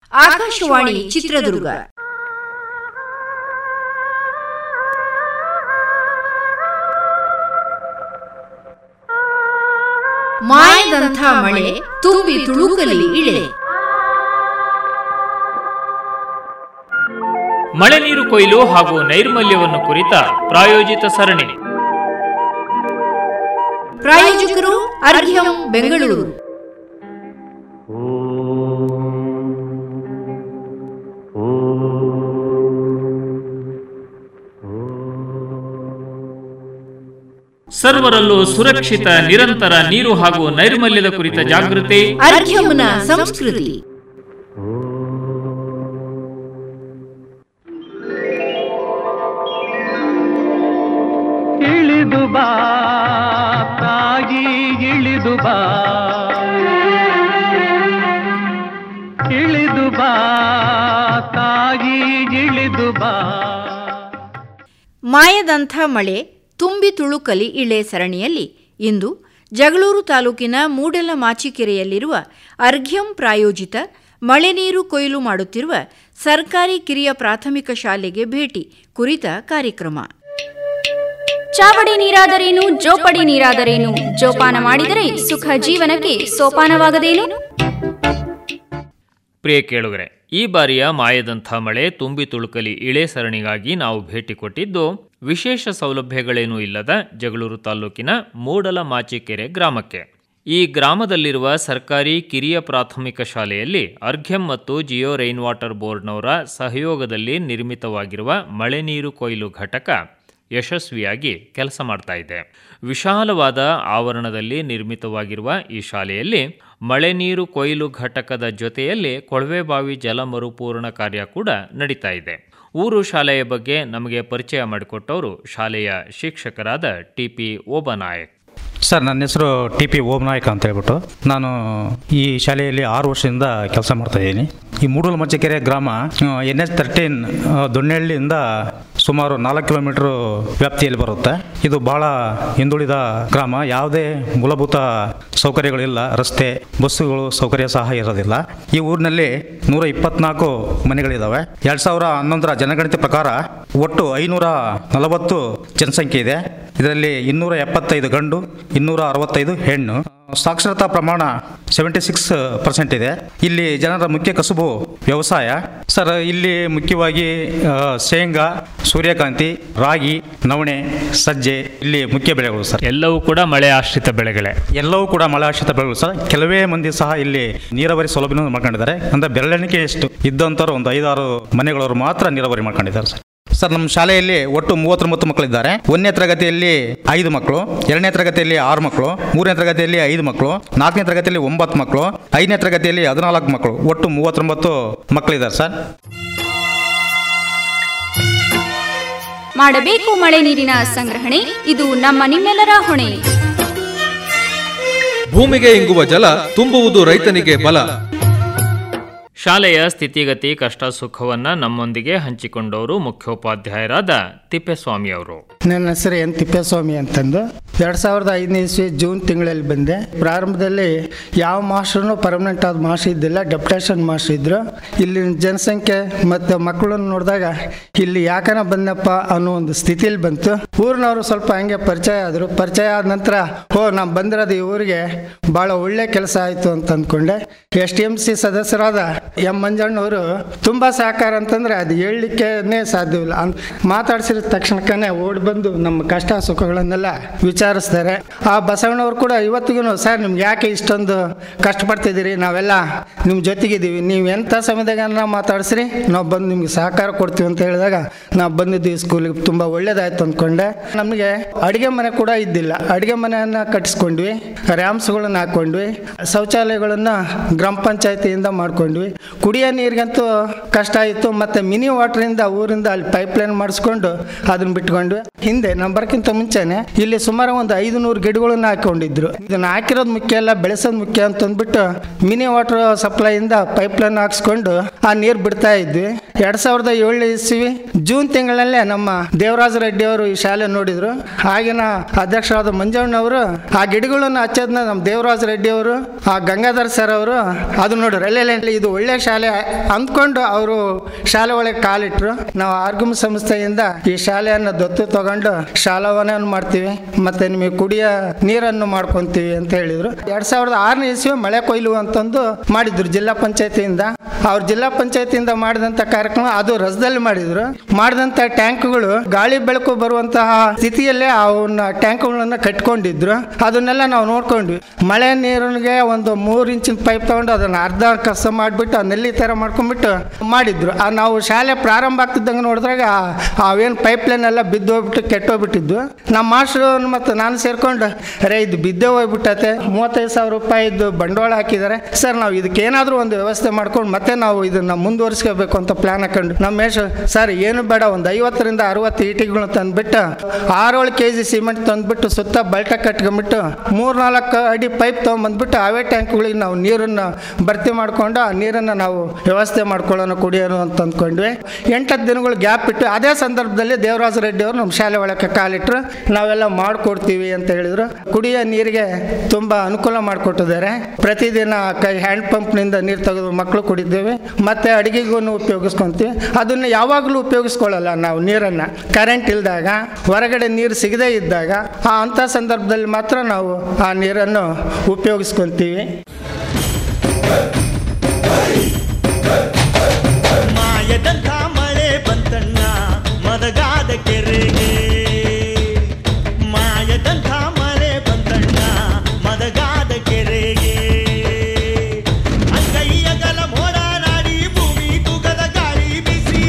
ಆಕಾಶವಾಣಿ ಚಿತ್ರದುರ್ಗ ಮಾಯದಂಥ ಮಳೆ ತುಂಬಿ ತುಳುಕಲಿ ಇಳೆ ಮಳೆ ನೀರು ಕೊಯ್ಲು ಹಾಗೂ ನೈರ್ಮಲ್ಯವನ್ನು ಕುರಿತ ಪ್ರಾಯೋಜಿತ ಸರಣಿ ಪ್ರಾಯೋಜಕರು ಅರ್ಘ್ಯಂ ಬೆಂಗಳೂರು ಸರ್ವರಲ್ಲೂ ಸುರಕ್ಷಿತ ನಿರಂತರ ನೀರು ಹಾಗೂ ನೈರ್ಮಲ್ಯದ ಕುರಿತ ಜಾಗೃತಿ ಅರ್ಘ್ಯಂನ ಸಂಸ್ಕೃತಿ ಇಳಿದು ಬಾ ತಾಯಿ ಇಳಿದು ಬಾ ಇಳಿದು ಬಾ ತಾಯಿ ಇಳಿದು ಬಾ ಮಾಯದಂಥ ಮಳೆ ತುಂಬಿ ತುಳುಕಲಿ ಇಳೆ ಸರಣಿಯಲ್ಲಿ ಇಂದು ಜಗಳೂರು ತಾಲೂಕಿನ ಮೂಡಲ ಮಾಚಿಕೆರೆಯಲ್ಲಿರುವ ಅರ್ಘ್ಯಂ ಪ್ರಾಯೋಜಿತ ಮಳೆ ನೀರು ಕೊಯ್ಲು ಮಾಡುತ್ತಿರುವ ಸರ್ಕಾರಿ ಕಿರಿಯ ಪ್ರಾಥಮಿಕ ಶಾಲೆಗೆ ಭೇಟಿ ಕುರಿತ ಕಾರ್ಯಕ್ರಮ ಚಾವಡಿ ನೀರಾದರೇನು ಜೋಪಡಿ ನೀರಾದರೇನು ಜೋಪಾನ ಮಾಡಿದರೆ ಸುಖ ಜೀವನಕ್ಕೆ ಸೋಪಾನವಾಗದೇನು ಪ್ರಿಯ ಕೇಳುಗರೆ ಈ ಬಾರಿಯ ಮಾಯದಂಥ ಮಳೆ ತುಂಬಿ ತುಳುಕಲಿ ಇಳೆ ಸರಣಿಗಾಗಿ ನಾವು ಭೇಟಿ ಕೊಟ್ಟಿದ್ದು ವಿಶೇಷ ಸೌಲಭ್ಯಗಳೇನೂ ಇಲ್ಲದ ಜಗಳೂರು ತಾಲೂಕಿನ ಮೂಡಲ ಮಾಚಿಕೆರೆ ಗ್ರಾಮಕ್ಕೆ ಈ ಗ್ರಾಮದಲ್ಲಿರುವ ಸರ್ಕಾರಿ ಕಿರಿಯ ಪ್ರಾಥಮಿಕ ಶಾಲೆಯಲ್ಲಿ ಅರ್ಘ್ಯಂ ಮತ್ತು ಜಿಯೋ ರೈನ್ ವಾಟರ್ ಬೋರ್ಡ್ನವರ ಸಹಯೋಗದಲ್ಲಿ ನಿರ್ಮಿತವಾಗಿರುವ ಮಳೆ ನೀರು ಕೊಯ್ಲು ಘಟಕ ಯಶಸ್ವಿಯಾಗಿ ಕೆಲಸ ಮಾಡ್ತಾ ಇದೆ ವಿಶಾಲವಾದ ಆವರಣದಲ್ಲಿ ನಿರ್ಮಿತವಾಗಿರುವ ಈ ಶಾಲೆಯಲ್ಲಿ ಮಳೆ ನೀರು ಕೊಯ್ಲು ಘಟಕದ ಜೊತೆಯಲ್ಲಿ ಕೊಳವೆಬಾವಿ ಜಲ ಮರುಪೂರಣ ಕಾರ್ಯ ಕೂಡ ನಡೀತಾ ಇದೆ ಊರು ಶಾಲೆಯ ಬಗ್ಗೆ ನಮಗೆ ಪರಿಚಯ ಮಾಡಿಕೊಟ್ಟವರು ಶಾಲೆಯ ಶಿಕ್ಷಕರಾದ ಟಿ ಪಿ ಓಬನಾಯಕ್ ಸರ್ ನನ್ನ ಹೆಸರು ಟಿ ಪಿ ಓಂ ನಾಯಕ್ ಅಂತ ಹೇಳ್ಬಿಟ್ಟು ನಾನು ಈ ಶಾಲೆಯಲ್ಲಿ ಆರು ವರ್ಷದಿಂದ ಕೆಲಸ ಮಾಡ್ತಾ ಇದ್ದೀನಿ ಈ ಮೂಡಲ ಮಚ್ಚಕೆರೆ ಗ್ರಾಮ ಎನ್ ಎಚ್ ತರ್ಟೀನ್ ದೊಣ್ಣೆಹಳ್ಳಿಯಿಂದ ಸುಮಾರು ನಾಲ್ಕು ಕಿಲೋಮೀಟ್ರ್ ವ್ಯಾಪ್ತಿಯಲ್ಲಿ ಬರುತ್ತೆ ಇದು ಬಹಳ ಹಿಂದುಳಿದ ಗ್ರಾಮ ಯಾವುದೇ ಮೂಲಭೂತ ಸೌಕರ್ಯಗಳಿಲ್ಲ ರಸ್ತೆ ಬಸ್ಸುಗಳು ಸೌಕರ್ಯ ಸಹ ಇರೋದಿಲ್ಲ ಈ ಊರಿನಲ್ಲಿ ನೂರ ಇಪ್ಪತ್ನಾಲ್ಕು ಮನೆಗಳಿದ್ದಾವೆ ಎರಡು ಸಾವಿರ ಹನ್ನೊಂದರ ಜನಗಣತಿ ಪ್ರಕಾರ ಒಟ್ಟು ಐನೂರ ನಲವತ್ತು ಜನಸಂಖ್ಯೆ ಇದೆ ಇದರಲ್ಲಿ ಇನ್ನೂರ ಎಪ್ಪತ್ತೈದು ಗಂಡು ಇನ್ನೂರ ಅರವತ್ತೈದು ಹೆಣ್ಣು ಸಾಕ್ಷರತಾ ಪ್ರಮಾಣ ಸೆವೆಂಟಿ ಸಿಕ್ಸ್ ಪರ್ಸೆಂಟ್ ಇದೆ ಇಲ್ಲಿ ಜನರ ಮುಖ್ಯ ಕಸುಬು ವ್ಯವಸಾಯ ಸರ್ ಇಲ್ಲಿ ಮುಖ್ಯವಾಗಿ ಆ, ಶೇಂಗಾ ಸೂರ್ಯಕಾಂತಿ ರಾಗಿ ನವಣೆ ಸಜ್ಜೆ ಇಲ್ಲಿ ಮುಖ್ಯ ಬೆಳೆಗಳು ಸರ್ ಎಲ್ಲವೂ ಕೂಡ ಮಳೆ ಆಶ್ರಿತ ಬೆಳೆಗಳೇ ಎಲ್ಲವೂ ಕೂಡ ಮಳೆ ಆಶ್ರಿತ ಬೆಳೆಗಳು ಸರ್ ಕೆಲವೇ ಮಂದಿ ಸಹ ಇಲ್ಲಿ ನೀರಾವರಿ ಸೌಲಭ್ಯವನ್ನು ಮಾಡ್ಕೊಂಡಿದ್ದಾರೆ ಅಂದ್ರೆ ಬೆರಳೆಣಿಕೆ ಎಷ್ಟು ಇದ್ದಂಥವ್ರು ಒಂದು ಐದಾರು ಮನೆಗಳವರು ಮಾತ್ರ ನೀರಾವರಿ ಮಾಡ್ಕೊಂಡಿದ್ದಾರೆ ಸರ್ ಸರ್ ನಮ್ಮ ಶಾಲೆಯಲ್ಲಿ ಒಟ್ಟು ಮೂವತ್ತೊಂಬತ್ತು ಮಕ್ಕಳಿದ್ದಾರೆ ಒಂದನೇ ತರಗತಿಯಲ್ಲಿ ಐದು ಮಕ್ಕಳು ಎರಡನೇ ತರಗತಿಯಲ್ಲಿ ಆರು ಮಕ್ಕಳು ಮೂರನೇ ತರಗತಿಯಲ್ಲಿ ಐದು ಮಕ್ಕಳು ನಾಲ್ಕನೇ ತರಗತಿಯಲ್ಲಿ ಒಂಬತ್ತು ಮಕ್ಕಳು ಐದನೇ ತರಗತಿಯಲ್ಲಿ ಹದಿನಾಲ್ಕು ಮಕ್ಕಳು ಒಟ್ಟು ಮೂವತ್ತೊಂಬತ್ತು ಮಕ್ಕಳಿದ್ದಾರೆ ಸರ್ ಮಾಡಬೇಕು ಮಳೆ ನೀರಿನ ಸಂಗ್ರಹಣೆ ಇದು ನಮ್ಮ ನಿಮ್ಮೆಲ್ಲರ ಹೊಣೆ ಭೂಮಿಗೆ ಇಂಗುವ ಜಲ ತುಂಬುವುದು ರೈತನಿಗೆ ಬಲ ಶಾಲೆಯ ಸ್ಥಿತಿಗತಿ ಕಷ್ಟ ಸುಖವನ್ನ ನಮ್ಮೊಂದಿಗೆ ಹಂಚಿಕೊಂಡವರು ಮುಖ್ಯೋಪಾಧ್ಯಾಯರಾದ ತಿಪ್ಪೇಸ್ವಾಮಿ ಅವರು ನನ್ನ ಹೆಸರು ಎನ್ ತಿಪ್ಪೇಸ್ವಾಮಿ ಅಂತಂದು ಎರಡು ಸಾವಿರದ ಐದನೇ ಇಸ್ವಿ ಜೂನ್ ತಿಂಗಳಲ್ಲಿ ಬಂದೆ ಪ್ರಾರಂಭದಲ್ಲಿ ಯಾವ ಮಾಸ್ಟ್ರೂ ಪರ್ಮನೆಂಟ್ ಆದ ಮಾಸ್ಟರ್ ಇದ್ದಿಲ್ಲ ಡೆಪ್ಟೇಷನ್ ಮಾಸ್ಟರ್ ಇದ್ದರು ಇಲ್ಲಿ ಜನಸಂಖ್ಯೆ ಮತ್ತು ಮಕ್ಕಳನ್ನು ನೋಡಿದಾಗ ಇಲ್ಲಿ ಯಾಕನ ಬಂದಪ್ಪ ಅನ್ನೋ ಒಂದು ಸ್ಥಿತಿಲಿ ಬಂತು ಊರಿನವರು ಸ್ವಲ್ಪ ಹಂಗೆ ಪರಿಚಯ ಆದರು ಪರಿಚಯ ಆದ ನಂತರ ಓ ನಾವು ಬಂದಿರೋದು ಈ ಊರಿಗೆ ಭಾಳ ಒಳ್ಳೆ ಕೆಲಸ ಆಯಿತು ಅಂತ ಅಂದ್ಕೊಂಡೆ ಎಸ್ ಟಿ ಎಮ್ ಸಿ ಸದಸ್ಯರಾದ ಎಂ ಮಂಜಣ್ಣವರು ತುಂಬ ಸಹಕಾರ ಅಂತಂದರೆ ಅದು ಹೇಳಲಿಕ್ಕೇ ಸಾಧ್ಯವಿಲ್ಲ ಅನ್ ಮಾತಾಡ್ಸಿದ ತಕ್ಷಣಕ್ಕೇ ಓಡಿ ಬಂದು ನಮ್ಮ ಕಷ್ಟ ಸುಖಗಳನ್ನೆಲ್ಲ ವಿಚಾರಿಸ್ತಾರೆ ಆ ಬಸವಣ್ಣವ್ರು ಕೂಡ ಇವತ್ತಿಗೂ ಸರ್ ನಿಮ್ಗೆ ಯಾಕೆ ಇಷ್ಟೊಂದು ಕಷ್ಟಪಡ್ತಿದ್ದೀರಿ ನಾವೆಲ್ಲ ನಿಮ್ಮ ಜೊತೆಗಿದ್ದೀವಿ ನೀವು ಎಂಥ ಸಮಯದಾಗ ಮಾತಾಡಿಸ್ರಿ ನಾವು ಬಂದು ನಿಮ್ಗೆ ಸಹಕಾರ ಕೊಡ್ತೀವಿ ಅಂತ ಹೇಳಿದಾಗ ನಾವು ಬಂದಿದ್ದೀವಿ ಸ್ಕೂಲಿಗೆ ತುಂಬ ಒಳ್ಳೇದಾಯ್ತು ಅಂದ್ಕೊಂಡೆ ನಮಗೆ ಅಡುಗೆ ಮನೆ ಕೂಡ ಇದ್ದಿಲ್ಲ ಅಡುಗೆ ಮನೆಯನ್ನು ಕಟ್ಟಿಸ್ಕೊಂಡ್ವಿ ರ್ಯಾಮ್ಸ್ಗಳನ್ನ ಹಾಕ್ಕೊಂಡ್ವಿ ಶೌಚಾಲಯಗಳನ್ನು ಗ್ರಾಮ ಪಂಚಾಯತಿಯಿಂದ ಮಾಡ್ಕೊಂಡ್ವಿ ಕುಡಿಯೋ ನೀರಿಗಂತೂ ಕಷ್ಟ ಆಯಿತು ಮತ್ತು ಮಿನಿ ವಾಟ್ರಿಂದ ಊರಿಂದ ಅಲ್ಲಿ ಪೈಪ್ ಲೈನ್ ಮಾಡಿಸ್ಕೊಂಡು ಅದನ್ನ ಬಿಟ್ಕೊಂಡ್ವಿ ಹಿಂದೆ ನಾವು ಬರೋಕ್ಕಿಂತ ಮುಂಚೆನೆ ಇಲ್ಲಿ ಸುಮಾರು ಒಂದು ಐದು ನೂರು ಗಿಡಗಳನ್ನ ಹಾಕೊಂಡಿದ್ರು ಇದನ್ನ ಹಾಕಿರೋದು ಮುಖ್ಯ ಅಲ್ಲ ಬೆಳೆಸೋದು ಮುಖ್ಯ ಅಂತ ಅಂದ್ಬಿಟ್ಟು ಮಿನಿ ವಾಟರ್ ಸಪ್ಲೈಯಿಂದ ಪೈಪ್ ಲೈನ್ ಹಾಕ್ಸ್ಕೊಂಡು ಆ ನೀರು ಬಿಡ್ತಾ ಇದ್ವಿ ಎರಡ್ ಸಾವಿರದ ಏಳನೇ ಇಸ್ವಿ ಜೂನ್ ತಿಂಗಳಲ್ಲೇ ನಮ್ಮ ದೇವರಾಜ ರೆಡ್ಡಿ ಅವರು ಈ ಶಾಲೆ ನೋಡಿದ್ರು ಆಗಿನ ಅಧ್ಯಕ್ಷರಾದ ಮಂಜಣ್ಣವರು ಆ ಗಿಡಗಳನ್ನು ಹಚ್ಚೋದನ್ನ ನಮ್ಮ ದೇವರಾಜ ರೆಡ್ಡಿ ಅವರು ಆ ಗಂಗಾಧರ್ ಸರ್ ಅವರು ಅದು ನೋಡಿದ್ರು ಅಲ್ಲೇ ಇದು ಒಳ್ಳೆ ಶಾಲೆ ಅಂದ್ಕೊಂಡು ಅವರು ಶಾಲೆ ಒಳಗೆ ಕಾಲಿಟ್ರು ನಾವು ಆರ್ಗಮ್ ಸಂಸ್ಥೆಯಿಂದ ಈ ಶಾಲೆಯನ್ನು ದತ್ತು ತಗೊಂಡು ಶಾಲಾವನವನ್ನು ಮಾಡ್ತೀವಿ ಮತ್ತೆ ನಿಮಗೆ ಕುಡಿಯ ನೀರನ್ನು ಮಾಡ್ಕೊಂತೀವಿ ಅಂತ ಹೇಳಿದ್ರು ಎರಡ್ ಸಾವಿರದ ಆರನೇ ಇಸ್ವಿ ಮಳೆ ಕೊಯ್ಲು ಅಂತಂದು ಮಾಡಿದ್ರು ಜಿಲ್ಲಾ ಪಂಚಾಯತಿಯಿಂದ ಅವ್ರು ಜಿಲ್ಲಾ ಪಂಚಾಯತಿಯಿಂದ ಮಾಡಿದಂಥ ಕಾರ್ಯಕ್ರಮ ಅದು ರಸದಲ್ಲಿ ಮಾಡಿದ್ರು ಮಾಡಿದಂಥ ಟ್ಯಾಂಕ್ಗಳು ಗಾಳಿ ಬೆಳಕು ಬರುವಂತಹ ಸ್ಥಿತಿಯಲ್ಲೇ ಅವನ್ನ ಟ್ಯಾಂಕ್ಗಳನ್ನ ಕಟ್ಕೊಂಡಿದ್ರು ಅದನ್ನೆಲ್ಲ ನಾವು ನೋಡ್ಕೊಂಡ್ವಿ ಮಳೆ ನೀರಿಗೆ ಒಂದು ಮೂರು ಇಂಚಿನ ಪೈಪ್ ತಗೊಂಡು ಅದನ್ನ ಅರ್ಧ ಕಸ ಮಾಡಿಬಿಟ್ಟು ಆ ನೆಲ್ಲಿ ಥರ ಮಾಡ್ಕೊಂಡ್ಬಿಟ್ಟು ಮಾಡಿದ್ರು ಆ ನಾವು ಶಾಲೆ ಪ್ರಾರಂಭ ಆಗ್ತಿದ್ದಂಗೆ ನೋಡಿದ್ರಾಗ ಅವೇನು ಪೈಪ್ ಲೈನ್ ಎಲ್ಲ ಬಿದ್ದು ಹೋಗ್ಬಿಟ್ಟು ಕೆಟ್ಟೋಗ್ಬಿಟ್ಟಿದ್ವು ನಮ್ಮ ಮಾಸ್ಟ್ರು ಮತ್ತು ನಾನು ಸೇರ್ಕೊಂಡು ರೇ ಇದು ಬಿದ್ದೇ ಹೋಗ್ಬಿಟ್ಟತೆ ಮೂವತ್ತೈದು ಸಾವಿರ ರೂಪಾಯಿದ್ದು ಬಂಡವಾಳ ಹಾಕಿದ್ದಾರೆ ಸರ್ ನಾವು ಇದಕ್ಕೆ ಏನಾದರೂ ಒಂದು ವ್ಯವಸ್ಥೆ ಮಾಡ್ಕೊಂಡು ಮತ್ತೆ ನಾವು ಇದನ್ನ ಮುಂದುವರಿಸ್ಕೋಬೇಕು ಅಂತ ಪ್ಲಾನ್ ಹಾಕೊಂಡು ನಮ್ಮ ಮೇಷ ಸರ್ ಏನು ಬೇಡ ಒಂದು ಐವತ್ತರಿಂದ ಅರವತ್ತು ಇಟಿಗಳನ್ನ ತಂದ್ಬಿಟ್ಟು ಆರೇಳು ಕೆ ಜಿ ಸಿಮೆಂಟ್ ತಂದ್ಬಿಟ್ಟು ಸುತ್ತ ಬಲ್ಟ ಕಟ್ಕೊಂಡ್ಬಿಟ್ಟು ಮೂರ್ನಾಲ್ಕು ಅಡಿ ಪೈಪ್ ತೊಗೊಂಬಂದ್ಬಿಟ್ಟು ಅವೇ ಟ್ಯಾಂಕ್ಗಳಿಗೆ ನಾವು ನೀರನ್ನು ಭರ್ತಿ ಮಾಡ್ಕೊಂಡು ಆ ನೀರನ್ನು ನಾವು ವ್ಯವಸ್ಥೆ ಮಾಡ್ಕೊಳ್ಳೋಣ ಕುಡಿಯೋಣ ಅಂತ ಅಂದ್ಕೊಂಡ್ವಿ ಎಂಟತ್ತು ದಿನಗಳು ಗ್ಯಾಪ್ ಇಟ್ಟು ಅದೇ ಸಂದರ್ಭದಲ್ಲಿ ದೇವರಾಜ ರೆಡ್ಡಿ ಅವರು ನಮ್ಮ ಶಾಲೆ ಒಳಗೆ ಕಾಲಿಟ್ರು ನಾವೆಲ್ಲ ಮಾಡಿಕೊಡ್ತೀವಿ ಅಂತ ಹೇಳಿದ್ರು ಕುಡಿಯೋ ನೀರಿಗೆ ತುಂಬ ಅನುಕೂಲ ಮಾಡಿಕೊಟ್ಟಿದ್ದಾರೆ ಪ್ರತಿದಿನ ಕೈ ಹ್ಯಾಂಡ್ ಪಂಪ್ನಿಂದ ನೀರು ತೆಗೆದು ಮಕ್ಕಳು ಕುಡಿದ್ದೇವೆ ಮತ್ತೆ ಅಡುಗೆಗೂ ಉಪಯೋಗಿಸ್ಕೊಂತೀವಿ ಅದನ್ನು ಯಾವಾಗಲೂ ಉಪಯೋಗಿಸ್ಕೊಳ್ಳಲ್ಲ ನಾವು ನೀರನ್ನು ಕರೆಂಟ್ ಇಲ್ದಾಗ ಹೊರಗಡೆ ನೀರು ಸಿಗದೇ ಇದ್ದಾಗ ಆ ಅಂಥ ಸಂದರ್ಭದಲ್ಲಿ ಮಾತ್ರ ನಾವು ಆ ನೀರನ್ನು ಉಪಯೋಗಿಸ್ಕೊಂತೀವಿ ಮಾಯದಂಥ ಮಳೆ ಬಂತಣ್ಣ ಮದಗಾದ ಕೆರೆಗೆ ಮಾಯದಂಥ ಮಳೆ ಬಂತಣ್ಣ ಮದಗಾದ ಕೆರೆಗೆ ಅಂಗೈಯಗಲ ಮೋಡ ನಾಡಿ ಭೂಮಿ ತೂಗದ ಗಾಳಿ ಬಿಸಿ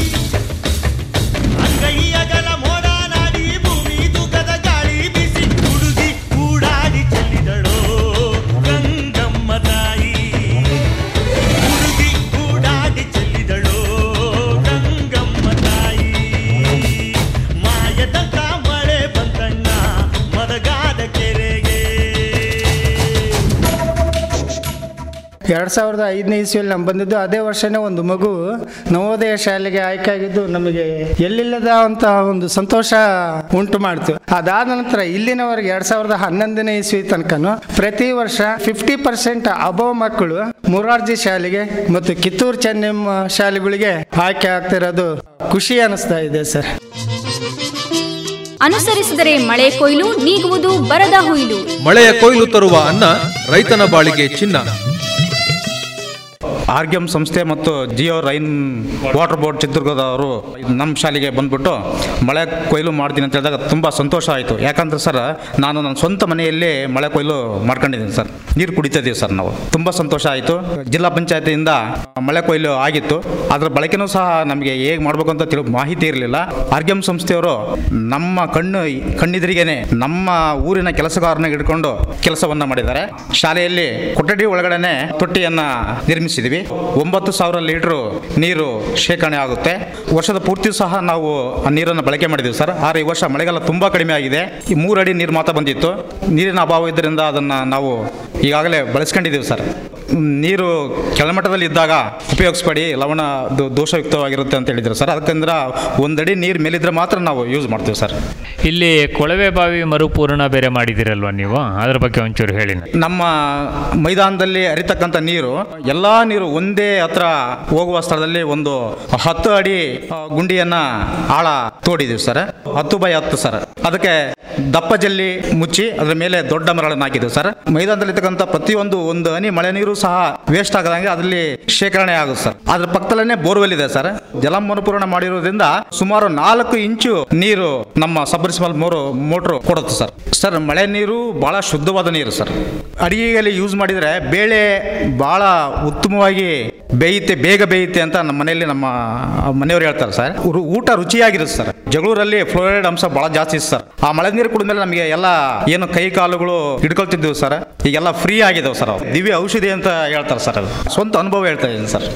ಅಂಗೈಯಗಲ ಮೋಡ ನಾಡಿ ಭೂಮಿ ತೂಗದ ಗಾಳಿ ಬಿಸಿ ಹುಡುಗಿ ಕೂಡಾಡಿ ಚೆಲ್ಲಿದಳೋ ಗಂಗಮ್ಮ ತಾಯಿ ಹುಡುಗಿ ಕೂಡಾಡಿ ಚೆಲ್ಲಿದಳೋ ಗಂಗಮ್ಮ ತಾಯಿ ಮಾಯದಂತ ಮಳೆ ಬಂತಣ್ಣ ಮದಗಾದ ಕೆರೆಗೆ ಎರಡು ಸಾವಿರದ ಐದನೇ ಇಸ್ವಿಯಲ್ಲಿ ನಾವು ಬಂದಿದ್ದು ಅದೇ ವರ್ಷನೇ ಒಂದು ಮಗು ನವೋದಯ ಶಾಲೆಗೆ ಆಯ್ಕೆ ಆಗಿದ್ದು ನಮಗೆ ಎಲ್ಲಿಲ್ಲದ ಅಂತ ಒಂದು ಸಂತೋಷ ಉಂಟು ಮಾಡ್ತು ಅದಾದ ನಂತರ ಇಲ್ಲಿನವರೆಗೆ ಎರಡ್ ಸಾವಿರದ ಹನ್ನೊಂದನೇ ಇಸ್ವಿ ತನಕನು ಪ್ರತಿ ವರ್ಷ ಫಿಫ್ಟಿ ಪರ್ಸೆಂಟ್ ಅಬವ್ ಮಕ್ಕಳು ಮುರಾರ್ಜಿ ಶಾಲೆಗೆ ಮತ್ತು ಕಿತ್ತೂರು ಚೆನ್ನಮ್ಮ ಶಾಲೆಗಳಿಗೆ ಆಯ್ಕೆ ಆಗ್ತಿರೋದು ಖುಷಿ ಅನಿಸ್ತಾ ಇದೆ ಸರ್ ಅನುಸರಿಸಿದರೆ ಮಳೆ ಕೊಯ್ಲು ನೀಗುವುದು ಬರದ ಹುಯ್ಲು ಮಳೆಯ ಕೊಯ್ಲು ತರುವ ಅನ್ನ ರೈತನ ಬಾಳಿಗೆ ಚಿನ್ನ ಆರ್ಗ್ಯಮ್ ಸಂಸ್ಥೆ ಮತ್ತು ಜಿಯೋ ರೈನ್ ವಾಟರ್ ಬೋರ್ಡ್ ಚಿತ್ರದುರ್ಗದವರು ನಮ್ಮ ಶಾಲೆಗೆ ಬಂದ್ಬಿಟ್ಟು ಮಳೆ ಕೊಯ್ಲು ಮಾಡ್ತೀನಿ ಅಂತ ಹೇಳಿದಾಗ ತುಂಬ ಸಂತೋಷ ಆಯಿತು ಯಾಕಂದ್ರೆ ಸರ್ ನಾನು ನನ್ನ ಸ್ವಂತ ಮನೆಯಲ್ಲೇ ಮಳೆ ಕೊಯ್ಲು ಮಾಡ್ಕೊಂಡಿದ್ದೀನಿ ಸರ್ ನೀರು ಕುಡಿತಿದ್ದೀವಿ ಸರ್ ನಾವು ತುಂಬ ಸಂತೋಷ ಆಯಿತು ಜಿಲ್ಲಾ ಪಂಚಾಯತಿಯಿಂದ ಮಳೆ ಕೊಯ್ಲು ಆಗಿತ್ತು ಅದರ ಬಳಕೆನೂ ಸಹ ನಮಗೆ ಹೇಗೆ ಮಾಡಬೇಕು ಅಂತ ತಿಳಿ ಮಾಹಿತಿ ಇರಲಿಲ್ಲ ಆರ್ಗ್ಯಮ್ ಸಂಸ್ಥೆಯವರು ನಮ್ಮ ಕಣ್ಣು ಕಣ್ಣಿದ್ರಿಗೇನೆ ನಮ್ಮ ಊರಿನ ಕೆಲಸಗಾರನ ಹಿಡ್ಕೊಂಡು ಕೆಲಸವನ್ನ ಮಾಡಿದ್ದಾರೆ ಶಾಲೆಯಲ್ಲಿ ಕೊಠಡಿ ಒಳಗಡೆನೆ ತೊಟ್ಟಿಯನ್ನ ನಿರ್ಮಿಸಿದ್ವಿ ಒಂಬತ್ತು ಸಾವಿರ ಲೀಟರ್ ನೀರು ಶೇಖರಣೆ ಆಗುತ್ತೆ ವರ್ಷದ ಪೂರ್ತಿ ಸಹ ನಾವು ಆ ನೀರನ್ನು ಬಳಕೆ ಮಾಡಿದ್ದೀವಿ ಸರ್ ಆದರೆ ಈ ವರ್ಷ ಮಳೆಗಾಲ ತುಂಬಾ ಕಡಿಮೆ ಆಗಿದೆ ಈ ಮೂರು ಅಡಿ ನೀರು ಮಾತ್ರ ಬಂದಿತ್ತು ನೀರಿನ ಅಭಾವ ಇದ್ದರಿಂದ ಅದನ್ನ ನಾವು ಈಗಾಗಲೇ ಬಳಸ್ಕೊಂಡಿದ್ದೀವಿ ಸರ್ ನೀರು ಕೆಳಮಟ್ಟದಲ್ಲಿ ಇದ್ದಾಗ ಉಪಯೋಗಿಸ್ಬೇಡಿ ಲವಣ ದೋ- ದೋಷಯುಕ್ತವಾಗಿರುತ್ತೆ ಅಂತ ಹೇಳಿದ್ರು ಸರ್ ಅದಕ್ಕೆಂದ್ರೆ ಒಂದಡಿ ನೀರು ಮೇಲಿದ್ರೆ ಮಾತ್ರ ನಾವು ಯೂಸ್ ಮಾಡ್ತೀವಿ ಸರ್ ಇಲ್ಲಿ ಕೊಳವೆ ಬಾವಿ ಮರುಪೂರ್ಣ ಬೇರೆ ಮಾಡಿದಿರಲ್ವಾ ನೀವು ಅದ್ರ ಬಗ್ಗೆ ಒಂಚೂರು ಹೇಳಿ ನಮ್ಮ ಮೈದಾನದಲ್ಲಿ ಹರಿತಕ್ಕಂಥ ನೀರು ಎಲ್ಲಾ ನೀರು ಒಂದೇ ಹತ್ರ ಹೋಗುವ ಸ್ಥಳದಲ್ಲಿ ಒಂದು ಹತ್ತು ಅಡಿ ಆ, ಗುಂಡಿಯನ್ನ ಆಳ ತೋಡಿದೀವಿ ಸರ್ ಹತ್ತು ಬೈ ಹತ್ತು ಸರ್ ಅದಕ್ಕೆ ದಪ್ಪ ಜಲ್ಲಿ ಮುಚ್ಚಿ ಅದ್ರ ಮೇಲೆ ದೊಡ್ಡ ಮರಳನ್ನು ಹಾಕಿದ್ದೀವಿ ಸರ್ ಮೈದಾನದಲ್ಲಿ ಇರ್ತಕ್ಕಂಥ ಪ್ರತಿಯೊಂದು ಒಂದು ಹನಿ ಮಳೆ ನೀರು ಸಹ ವೇಸ್ಟ್ ಆಗದಂಗೆ ಅದರಲ್ಲಿ ಶೇಖರಣೆ ಆಗುತ್ತೆ ಸರ್ ಅದ್ರ ಪಕ್ಕದಲ್ಲೇ ಬೋರ್ವೆಲ್ ಇದೆ ಸರ್ ಜಲ ಮರುಪೂರಣ ಮಾಡಿರೋದ್ರಿಂದ ಸುಮಾರು ನಾಲ್ಕು ಇಂಚು ನೀರು ನಮ್ಮ ಸಬ್ಮರ್ಸಿಬಲ್ ಮೋರು ಮೋಟ್ರು ಕೊಡುತ್ತೆ ಸರ್ ಸರ್ ಮಳೆ ನೀರು ಬಹಳ ಶುದ್ಧವಾದ ನೀರು ಸರ್ ಅಡಿಗೆಯಲ್ಲಿ ಯೂಸ್ ಮಾಡಿದರೆ ಬೇಳೆ ಬಹಳ ಉತ್ತಮವಾಗಿ ಬೇಯುತ್ತೆ ಬೇಗ ಬೇಯುತ್ತೆ ಅಂತ ನಮ್ಮ ಮನೆಯಲ್ಲಿ ನಮ್ಮ ಮನೆಯವರು ಹೇಳ್ತಾರೆ ಸರ್ ರು- ಊಟ ರುಚಿಯಾಗಿರುತ್ತೆ ಸರ್ ಜಗಳೂರಲ್ಲಿ ಫ್ಲೋರೈಡ್ ಅಂಶ ಬಹಳ ಜಾಸ್ತಿ ಇದೆ ಸರ್ ಆ ಮಳೆ ನೀರು ಕುಡಿದ್ಮೇಲೆ ನಮಗೆ ಎಲ್ಲ ಏನು ಕೈ ಕಾಲುಗಳು ಹಿಡ್ಕೊಳ್ತಿದ್ದೆವು ಸರ್ ಈಗೆಲ್ಲ ಫ್ರೀ ಆಗಿದಾವೆ ಸರ್ ಅವು ದಿವ್ಯ ಔಷಧಿ ಅಂತ ಹೇಳ್ತಾರೆ ಸರ್ ಅದು ಸ್ವಂತ ಅನುಭವ ಹೇಳ್ತಾ ಇದ್ದೀನಿ ಸರ್